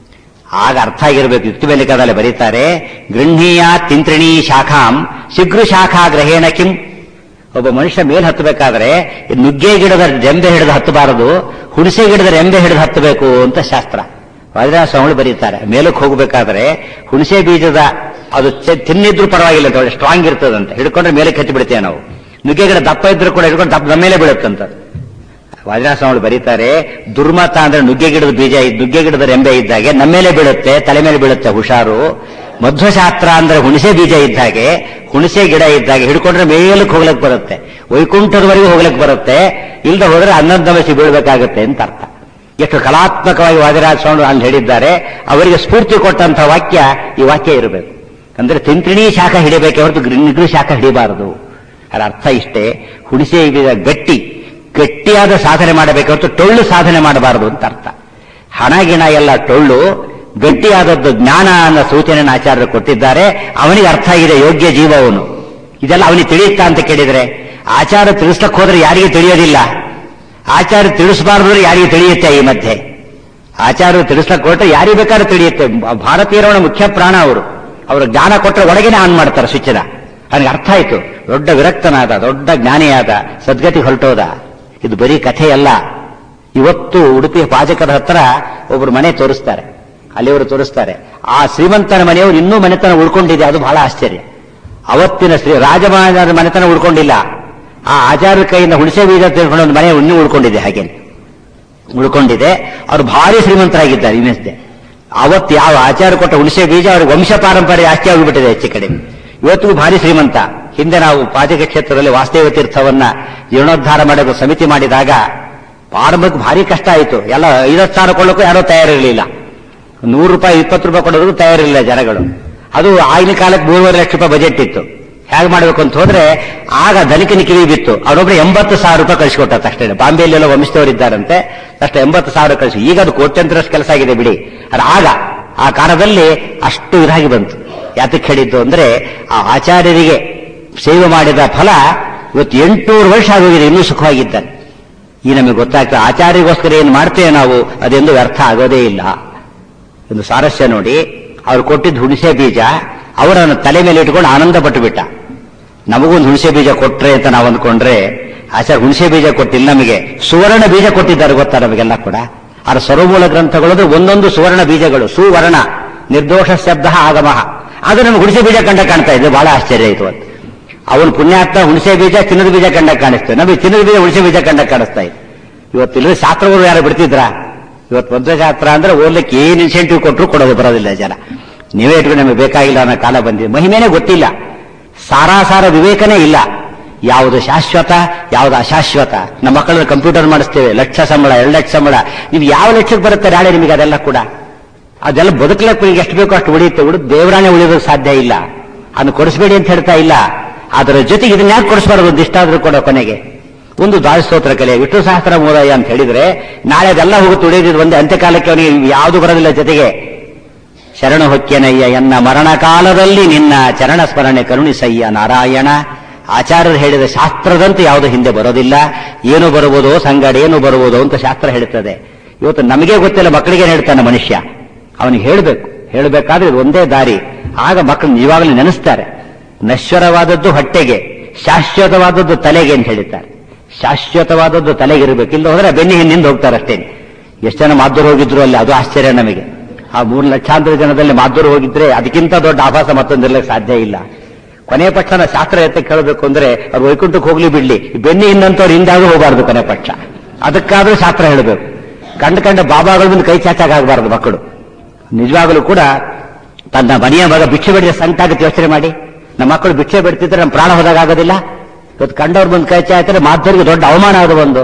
ಆಗ ಅರ್ಥ ಆಗಿರ್ಬೇಕು ಯುಕ್ತಿ ಮಲ್ಲಿಕದಲ್ಲಿ ಬರೀತಾರೆ ಗೃಹೀಯ ತಿಂತ್ರಿಣಿ ಶಾಖಾಂ ಶೀಘ್ರ ಶಾಖಾ ಗ್ರಹೇಣ ಕಿಂ ಒಬ್ಬ ಮನುಷ್ಯ ಮೇಲ್ ಹತ್ತಬೇಕಾದ್ರೆ ನುಗ್ಗೆ ಗಿಡದ ರೆಂಬೆ ಹಿಡಿದು ಹತ್ತಬಾರದು ಹುಣಸೆ ಗಿಡದ ರೆಂಬೆ ಹಿಡಿದು ಹತ್ತಬೇಕು ಅಂತ ಶಾಸ್ತ್ರ ವಜ್ರ ಸ್ವಾಮಿಗಳು ಬರೀತಾರೆ ಮೇಲಕ್ಕೆ ಹೋಗಬೇಕಾದ್ರೆ ಹುಣಸೆ ಬೀಜದ ಅದು ತಿನ್ನಿದ್ರು ಪರವಾಗಿಲ್ಲ ಅಂತ ಒಳ್ಳೆ ಸ್ಟ್ರಾಂಗ್ ಇರ್ತದಂತೆ ಹಿಡ್ಕೊಂಡ್ರೆ ಮೇಲಕ್ಕೆ ಹತ್ತಿ ಬಿಡ್ತೇವೆ ನಾವು ನುಗ್ಗೆ ಗಿಡ ದಪ್ಪ ಇದ್ರು ಕೂಡ ಹಿಡ್ಕೊಂಡು ದಪ್ಪ ನಮ್ಮ ಮೇಲೆ ಬೀಳುತ್ತಂತ ವಜ್ರಾಸ್ವಾಮಿಗಳು ಬರೀತಾರೆ ದುರ್ಮತ ಅಂದ್ರೆ ನುಗ್ಗೆ ಗಿಡದ ಬೀಜ ನುಗ್ಗೆ ಗಿಡದ ರೆಂಬೆ ಇದ್ದಾಗೆ ನಮ್ಮ ಮೇಲೆ ಬೀಳುತ್ತೆ ತಲೆ ಮೇಲೆ ಬೀಳುತ್ತೆ ಹುಷಾರು ಮಧ್ವಶಾಸ್ತ್ರ ಅಂದ್ರೆ ಹುಣಸೆ ಬೀಜ ಇದ್ದ ಹಾಗೆ ಹುಣಸೆ ಗಿಡ ಇದ್ದಾಗೆ ಹಿಡ್ಕೊಂಡ್ರೆ ಮೇಲಕ್ಕೆ ಹೋಗ್ಲಕ್ ಬರುತ್ತೆ ವೈಕುಂಠದವರೆಗೂ ಹೋಗ್ಲಕ್ ಬರುತ್ತೆ ಇಲ್ದ ಹೋದ್ರೆ ಹನ್ನೊಂದಮಸಿ ಬೀಳ್ಬೇಕಾಗುತ್ತೆ ಅಂತ ಅರ್ಥ ಎಷ್ಟು ಕಲಾತ್ಮಕವಾಗಿ ವಾದಿರಾಜ ಸ್ವಾಮಿ ಅಲ್ಲಿ ಹೇಳಿದ್ದಾರೆ ಅವರಿಗೆ ಸ್ಫೂರ್ತಿ ಕೊಟ್ಟಂತಹ ವಾಕ್ಯ ಈ ವಾಕ್ಯ ಇರಬೇಕು ಅಂದ್ರೆ ತಿಂತ್ರಿಣಿ ಶಾಖ ಹಿಡಿಬೇಕೆ ಹೊರತು ನಿಗ್ರು ಶಾಖ ಹಿಡಿಬಾರದು ಅದರ ಅರ್ಥ ಇಷ್ಟೇ ಹುಣಸೆ ಬೀಜ ಗಟ್ಟಿ ಗಟ್ಟಿಯಾದ ಸಾಧನೆ ಮಾಡಬೇಕು ಹೊರತು ಟೊಳ್ಳು ಸಾಧನೆ ಮಾಡಬಾರದು ಅಂತ ಅರ್ಥ ಹಣ ಗಿಣ ಎಲ್ಲ ಟೊಳ್ಳು ಗಟ್ಟಿಯಾದದ್ದು ಜ್ಞಾನ ಅನ್ನೋ ಸೂಚನೆಯನ್ನು ಆಚಾರ್ಯರು ಕೊಟ್ಟಿದ್ದಾರೆ ಅವನಿಗೆ ಅರ್ಥ ಆಗಿದೆ ಯೋಗ್ಯ ಜೀವ ಅವನು ಇದೆಲ್ಲ ಅವನಿಗೆ ತಿಳಿಯುತ್ತಾ ಅಂತ ಕೇಳಿದ್ರೆ ಆಚಾರ ತಿಳಿಸ್ಲಕ್ ಹೋದ್ರೆ ಯಾರಿಗೆ ತಿಳಿಯೋದಿಲ್ಲ ಆಚಾರ ತಿಳಿಸಬಾರ್ದು ಯಾರಿಗೆ ತಿಳಿಯುತ್ತೆ ಈ ಮಧ್ಯೆ ಆಚಾರ್ಯರು ತಿಳಿಸ್ಲಕ್ ಕೊಟ್ಟರೆ ಯಾರಿಗೆ ಬೇಕಾದ್ರೂ ತಿಳಿಯುತ್ತೆ ಭಾರತೀಯರವಣ ಮುಖ್ಯ ಪ್ರಾಣ ಅವರು ಅವರು ಜ್ಞಾನ ಕೊಟ್ಟರೆ ಒಳಗೇನೆ ಆನ್ ಮಾಡ್ತಾರೆ ಸ್ವಿಚ್ನ ಅವನಿಗೆ ಅರ್ಥ ಆಯ್ತು ದೊಡ್ಡ ವಿರಕ್ತನಾದ ದೊಡ್ಡ ಜ್ಞಾನಿಯಾದ ಸದ್ಗತಿ ಹೊರಟೋದ ಇದು ಬರೀ ಕಥೆಯಲ್ಲ ಇವತ್ತು ಉಡುಪಿಯ ಪಾಜಕರ ಹತ್ರ ಒಬ್ರು ಮನೆ ತೋರಿಸ್ತಾರೆ ಅಲ್ಲಿವರು ತೋರಿಸ್ತಾರೆ ಆ ಶ್ರೀಮಂತನ ಮನೆಯವರು ಇನ್ನೂ ಮನೆತನ ಉಳ್ಕೊಂಡಿದೆ ಅದು ಬಹಳ ಆಶ್ಚರ್ಯ ಅವತ್ತಿನ ಶ್ರೀ ರಾಜಮಹಾರಾಜರ ಮನೆತನ ಉಳ್ಕೊಂಡಿಲ್ಲ ಆ ಆಚಾರ್ಯ ಕೈಯಿಂದ ಹುಣಸೆ ಬೀಜ ತಿಳ್ಕೊಂಡು ಒಂದು ಮನೆ ಇನ್ನೂ ಉಳ್ಕೊಂಡಿದೆ ಹಾಗೇನೆ ಉಳ್ಕೊಂಡಿದೆ ಅವ್ರು ಭಾರಿ ಶ್ರೀಮಂತರಾಗಿದ್ದಾರೆ ಇನ್ನಷ್ಟೇ ಅವತ್ತು ಯಾವ ಆಚಾರ ಕೊಟ್ಟ ಹುಣಸೆ ಬೀಜ ಅವ್ರಿಗೆ ವಂಶ ಪಾರಂಪರ್ಯ ಜಾಸ್ತಿ ಆಗಿಬಿಟ್ಟಿದೆ ಹೆಚ್ಚು ಕಡೆ ಇವತ್ತಿಗೂ ಭಾರಿ ಶ್ರೀಮಂತ ಹಿಂದೆ ನಾವು ಪಾಜಕ ಕ್ಷೇತ್ರದಲ್ಲಿ ವಾಸ್ತವ ತೀರ್ಥವನ್ನ ಜೀರ್ಣೋದ್ಧಾರ ಮಾಡೋದು ಸಮಿತಿ ಮಾಡಿದಾಗ ಪ್ರಾರಂಭಕ್ಕೆ ಭಾರಿ ಕಷ್ಟ ಆಯಿತು ಎಲ್ಲ ಐವತ್ತು ಸಾವಿರ ಕೊಳ್ಳಕ್ಕೂ ಯಾರೋ ತಯಾರಿರಲಿಲ್ಲ ನೂರು ರೂಪಾಯಿ ಇಪ್ಪತ್ತು ರೂಪಾಯಿ ಕೊಡೋದಕ್ಕೂ ತಯಾರಿರಲಿಲ್ಲ ಜನಗಳು ಅದು ಆಗಿನ ಕಾಲಕ್ಕೆ ಮೂರುವರೆ ಲಕ್ಷ ರೂಪಾಯಿ ಬಜೆಟ್ ಇತ್ತು ಹೇಗೆ ಮಾಡಬೇಕು ಅಂತ ಹೋದ್ರೆ ಆಗ ಧನಿಕನ ಕಿವಿ ಬಿತ್ತು ಅವರೊಬ್ಬರು ಎಂಬತ್ತು ಸಾವಿರ ರೂಪಾಯಿ ಕಳಿಸಿಕೊಟ್ಟ ತಕ್ಷಣ ಬಾಂಬೆಯಲ್ಲೆಲ್ಲ ವಂಶದವರಿದ್ದಾರಂತೆ ಅಷ್ಟು ಎಂಬತ್ತು ಸಾವಿರ ಕಳಿಸಿ ಈಗ ಅದು ಕೋಟ್ಯಂತರಷ್ಟು ಕೆಲಸ ಆಗಿದೆ ಬಿಡಿ ಅದು ಆಗ ಆ ಕಾಲದಲ್ಲಿ ಅಷ್ಟು ಇದಾಗಿ ಬಂತು ಯಾತಕ್ಕೆ ಹೇಳಿದ್ದು ಅಂದ್ರೆ ಆ ಆಚಾರ್ಯರಿಗೆ ಸೇವೆ ಮಾಡಿದ ಫಲ ಇವತ್ತು ಎಂಟುನೂರು ವರ್ಷ ಆಗೋಗಿದೆ ಇನ್ನೂ ಸುಖವಾಗಿದ್ದಾನೆ ಈ ನಮಗೆ ಗೊತ್ತಾಗ್ತದೆ ಆಚಾರ್ಯಗೋಸ್ಕರ ಏನು ಮಾಡ್ತೇವೆ ನಾವು ಅದೆಂದು ವ್ಯರ್ಥ ಆಗೋದೇ ಇಲ್ಲ ಒಂದು ಸಾರಸ್ಯ ನೋಡಿ ಅವ್ರು ಕೊಟ್ಟಿದ್ದು ಹುಣಸೆ ಬೀಜ ಅವರನ್ನು ತಲೆ ಮೇಲೆ ಇಟ್ಕೊಂಡು ಆನಂದ ಪಟ್ಟು ಬಿಟ್ಟ ನಮಗೊಂದು ಹುಣಸೆ ಬೀಜ ಕೊಟ್ರೆ ಅಂತ ನಾವು ಅಂದ್ಕೊಂಡ್ರೆ ಆಚಾರ್ಯ ಹುಣಸೆ ಬೀಜ ಕೊಟ್ಟಿಲ್ಲ ನಮಗೆ ಸುವರ್ಣ ಬೀಜ ಕೊಟ್ಟಿದ್ದಾರೆ ಗೊತ್ತಾ ನಮಗೆಲ್ಲ ಕೂಡ ಆರ ಸರ್ವಮೂಲ ಗ್ರಂಥಗಳು ಒಂದೊಂದು ಸುವರ್ಣ ಬೀಜಗಳು ಸುವರ್ಣ ನಿರ್ದೋಷ ಶಬ್ದ ಆಗಮಃ ಅದು ನಮ್ಗೆ ಹುಣಸೆ ಬೀಜ ಕಂಡ ಕಾಣ್ತಾ ಇದೆ ಬಹಳ ಆಶ್ಚರ್ಯ ಆಯಿತು ಅಂತ ಅವನು ಪುಣ್ಯಾತ್ಮ ಹುಣಸೆ ಬೀಜ ಚಿನ್ನದ ಬೀಜ ಕಂಡ ಕಾಣಿಸ್ತೇವೆ ನಮಗೆ ಚಿನ್ನದ ಬೀಜ ಹುಣಸೆ ಬೀಜ ಕಂಡ ಕಾಣಿಸ್ತಾ ಇದೆ ಇವತ್ತು ಇಲ್ಲಿ ಶಾಸ್ತ್ರಗಳು ಯಾರು ಬಿಡ್ತಿದ್ರಾ ಇವತ್ತು ಮಧ್ವಶಾಸ್ತ್ರ ಅಂದ್ರೆ ಓದ್ಲಿಕ್ಕೆ ಏನ್ ಇನ್ಸೆಂಟಿವ್ ಕೊಟ್ಟರು ಕೊಡೋದು ಬರೋದಿಲ್ಲ ಜನ ನೀವೇ ಇಟ್ಕೊಂಡು ನಮಗೆ ಬೇಕಾಗಿಲ್ಲ ಅನ್ನೋ ಕಾಲ ಬಂದಿದೆ ಮಹಿಮೆನೇ ಗೊತ್ತಿಲ್ಲ ಸಾರಾಸಾರ ವಿವೇಕನೇ ಇಲ್ಲ ಯಾವುದು ಶಾಶ್ವತ ಯಾವುದು ಅಶಾಶ್ವತ ನಮ್ಮ ಮಕ್ಕಳನ್ನ ಕಂಪ್ಯೂಟರ್ ಮಾಡಿಸ್ತೇವೆ ಲಕ್ಷ ಸಂಬಳ ಎರಡು ಲಕ್ಷ ಸಂಬಳ ನೀವು ಯಾವ ಲಕ್ಷಕ್ಕೆ ಬರುತ್ತೆ ನಾಳೆ ನಿಮಗೆ ಅದೆಲ್ಲ ಕೂಡ ಅದೆಲ್ಲ ಬದುಕಲಕ್ಕೆ ನಿಮಗೆ ಎಷ್ಟು ಬೇಕೋ ಅಷ್ಟು ಉಳಿಯುತ್ತೆ ಉಳಿದು ದೇವರಾಣೆ ಉಳಿಯೋದಕ್ಕೆ ಸಾಧ್ಯ ಇಲ್ಲ ಅದನ್ನು ಕೊಡಿಸ್ಬೇಡಿ ಅಂತ ಹೇಳ್ತಾ ಇಲ್ಲ ಅದರ ಜೊತೆಗೆ ಇದನ್ನ ಯಾಕೆ ಕೊಡಿಸಬಾರದು ಒಂದು ಇಷ್ಟಾದ್ರೂ ಕೊಡೋ ಕೊನೆಗೆ ಒಂದು ದಾಸಸ್ತೋತ್ರ ಕಲೆ ವಿಷ್ಣು ಸಹಸ್ರ ಮೂಲಯ ಅಂತ ಹೇಳಿದ್ರೆ ನಾಳೆ ಅದೆಲ್ಲ ಹೋಗುತ್ತೆ ಉಳಿಯೋದು ಒಂದೇ ಅಂತ್ಯಕಾಲಕ್ಕೆ ಅವನಿಗೆ ಯಾವುದು ಬರೋದಿಲ್ಲ ಜೊತೆಗೆ ಶರಣ ಹೊಕ್ಕೆನಯ್ಯ ಎನ್ನ ಮರಣ ಕಾಲದಲ್ಲಿ ನಿನ್ನ ಚರಣ ಸ್ಮರಣೆ ಕರುಣಿಸಯ್ಯ ನಾರಾಯಣ ಆಚಾರ್ಯರು ಹೇಳಿದ ಶಾಸ್ತ್ರದಂತೆ ಯಾವುದು ಹಿಂದೆ ಬರೋದಿಲ್ಲ ಏನು ಬರುವುದೋ ಸಂಗಡ ಏನು ಬರುವುದೋ ಅಂತ ಶಾಸ್ತ್ರ ಹೇಳುತ್ತದೆ ಇವತ್ತು ನಮಗೆ ಗೊತ್ತಿಲ್ಲ ಮಕ್ಕಳಿಗೆ ಹೇಳ್ತಾನೆ ಮನುಷ್ಯ ಅವನಿಗೆ ಹೇಳಬೇಕು ಹೇಳಬೇಕಾದ್ರೆ ಇದು ಒಂದೇ ದಾರಿ ಆಗ ಮಕ್ಕಳು ನಿಜವಾಗಲೂ ನೆನೆಸ್ತಾರೆ ನಶ್ವರವಾದದ್ದು ಹೊಟ್ಟೆಗೆ ಶಾಶ್ವತವಾದದ್ದು ತಲೆಗೆ ಅಂತ ಹೇಳಿದ್ದಾರೆ ಶಾಶ್ವತವಾದದ್ದು ತಲೆಗಿರಬೇಕು ಇಲ್ಲ ಹೋದ್ರೆ ಬೆನ್ನಿ ಹಿಂದಿಂದ ಹೋಗ್ತಾರೆ ಅಷ್ಟೇ ಎಷ್ಟು ಜನ ಮಾದ್ದೂರು ಹೋಗಿದ್ರು ಅಲ್ಲಿ ಅದು ಆಶ್ಚರ್ಯ ನಮಗೆ ಆ ಮೂರು ಲಕ್ಷಾಂತರ ಜನದಲ್ಲಿ ಮಾದ್ದೂರು ಹೋಗಿದ್ರೆ ಅದಕ್ಕಿಂತ ದೊಡ್ಡ ಆಭಾಸ ಮತ್ತೊಂದಿರ್ಲಿಕ್ಕೆ ಸಾಧ್ಯ ಇಲ್ಲ ಕೊನೆ ಪಕ್ಷನ ಶಾಸ್ತ್ರ ಎತ್ತ ಕೇಳಬೇಕು ಅಂದ್ರೆ ಅವ್ರು ವೈಕುಂಠಕ್ಕೆ ಹೋಗ್ಲಿ ಬಿಡ್ಲಿ ಬೆನ್ನಿ ಹಿಂದಂತವ್ರು ಹಿಂದಾಗೂ ಹೋಗಬಾರ್ದು ಕೊನೆ ಪಕ್ಷ ಅದಕ್ಕಾದ್ರೂ ಶಾಸ್ತ್ರ ಹೇಳಬೇಕು ಕಂಡು ಕಂಡ ಬಾಬಾಗಳ ಮುಂದೆ ಕೈ ಚಾಚಾಗಬಾರದು ಮಕ್ಕಳು ನಿಜವಾಗಲೂ ಕೂಡ ತನ್ನ ಮನೆಯ ಮಗ ಭಿಕ್ಷೆ ಬೇಡಿದ ಸಂತಾಗತ್ತೆ ಯೋಚನೆ ಮಾಡಿ ನಮ್ಮ ಮಕ್ಕಳು ಭಿಕ್ಷೆ ಬಿಡ್ತಿದ್ರೆ ನಮ್ಮ ಪ್ರಾಣ ಹೋದಾಗೋದಿಲ್ಲ ಇವತ್ತು ಕಂಡವ್ರ ಬಂದು ಕೈ ಚಾಯ್ತಾರೆ ಮಾಧ್ಯರಿಗೆ ದೊಡ್ಡ ಅವಮಾನ ಆದ ಒಂದು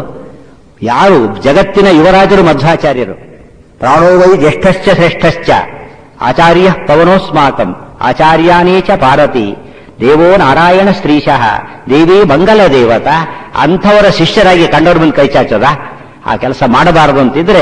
ಯಾರು ಜಗತ್ತಿನ ಯುವರಾಜರು ಮಧ್ವಾಚಾರ್ಯರು ಪ್ರಾಣೋವೈ ಜ್ಯೇಷ್ಠಶ್ಚ ಶ್ರೇಷ್ಠಶ್ಚ ಆಚಾರ್ಯ ಪವನೋಸ್ಮಾಕಂ ಆಚಾರ್ಯಾನೇಚ ಪಾರತಿ ದೇವೋ ನಾರಾಯಣ ಶ್ರೀಶಃ ದೇವಿ ಮಂಗಲ ದೇವತ ಅಂಥವರ ಶಿಷ್ಯರಾಗಿ ಕಂಡವ್ರ ಮುಂದೆ ಕೈ ಚಾಚೋದ ಆ ಕೆಲಸ ಮಾಡಬಾರದು ಅಂತಿದ್ರೆ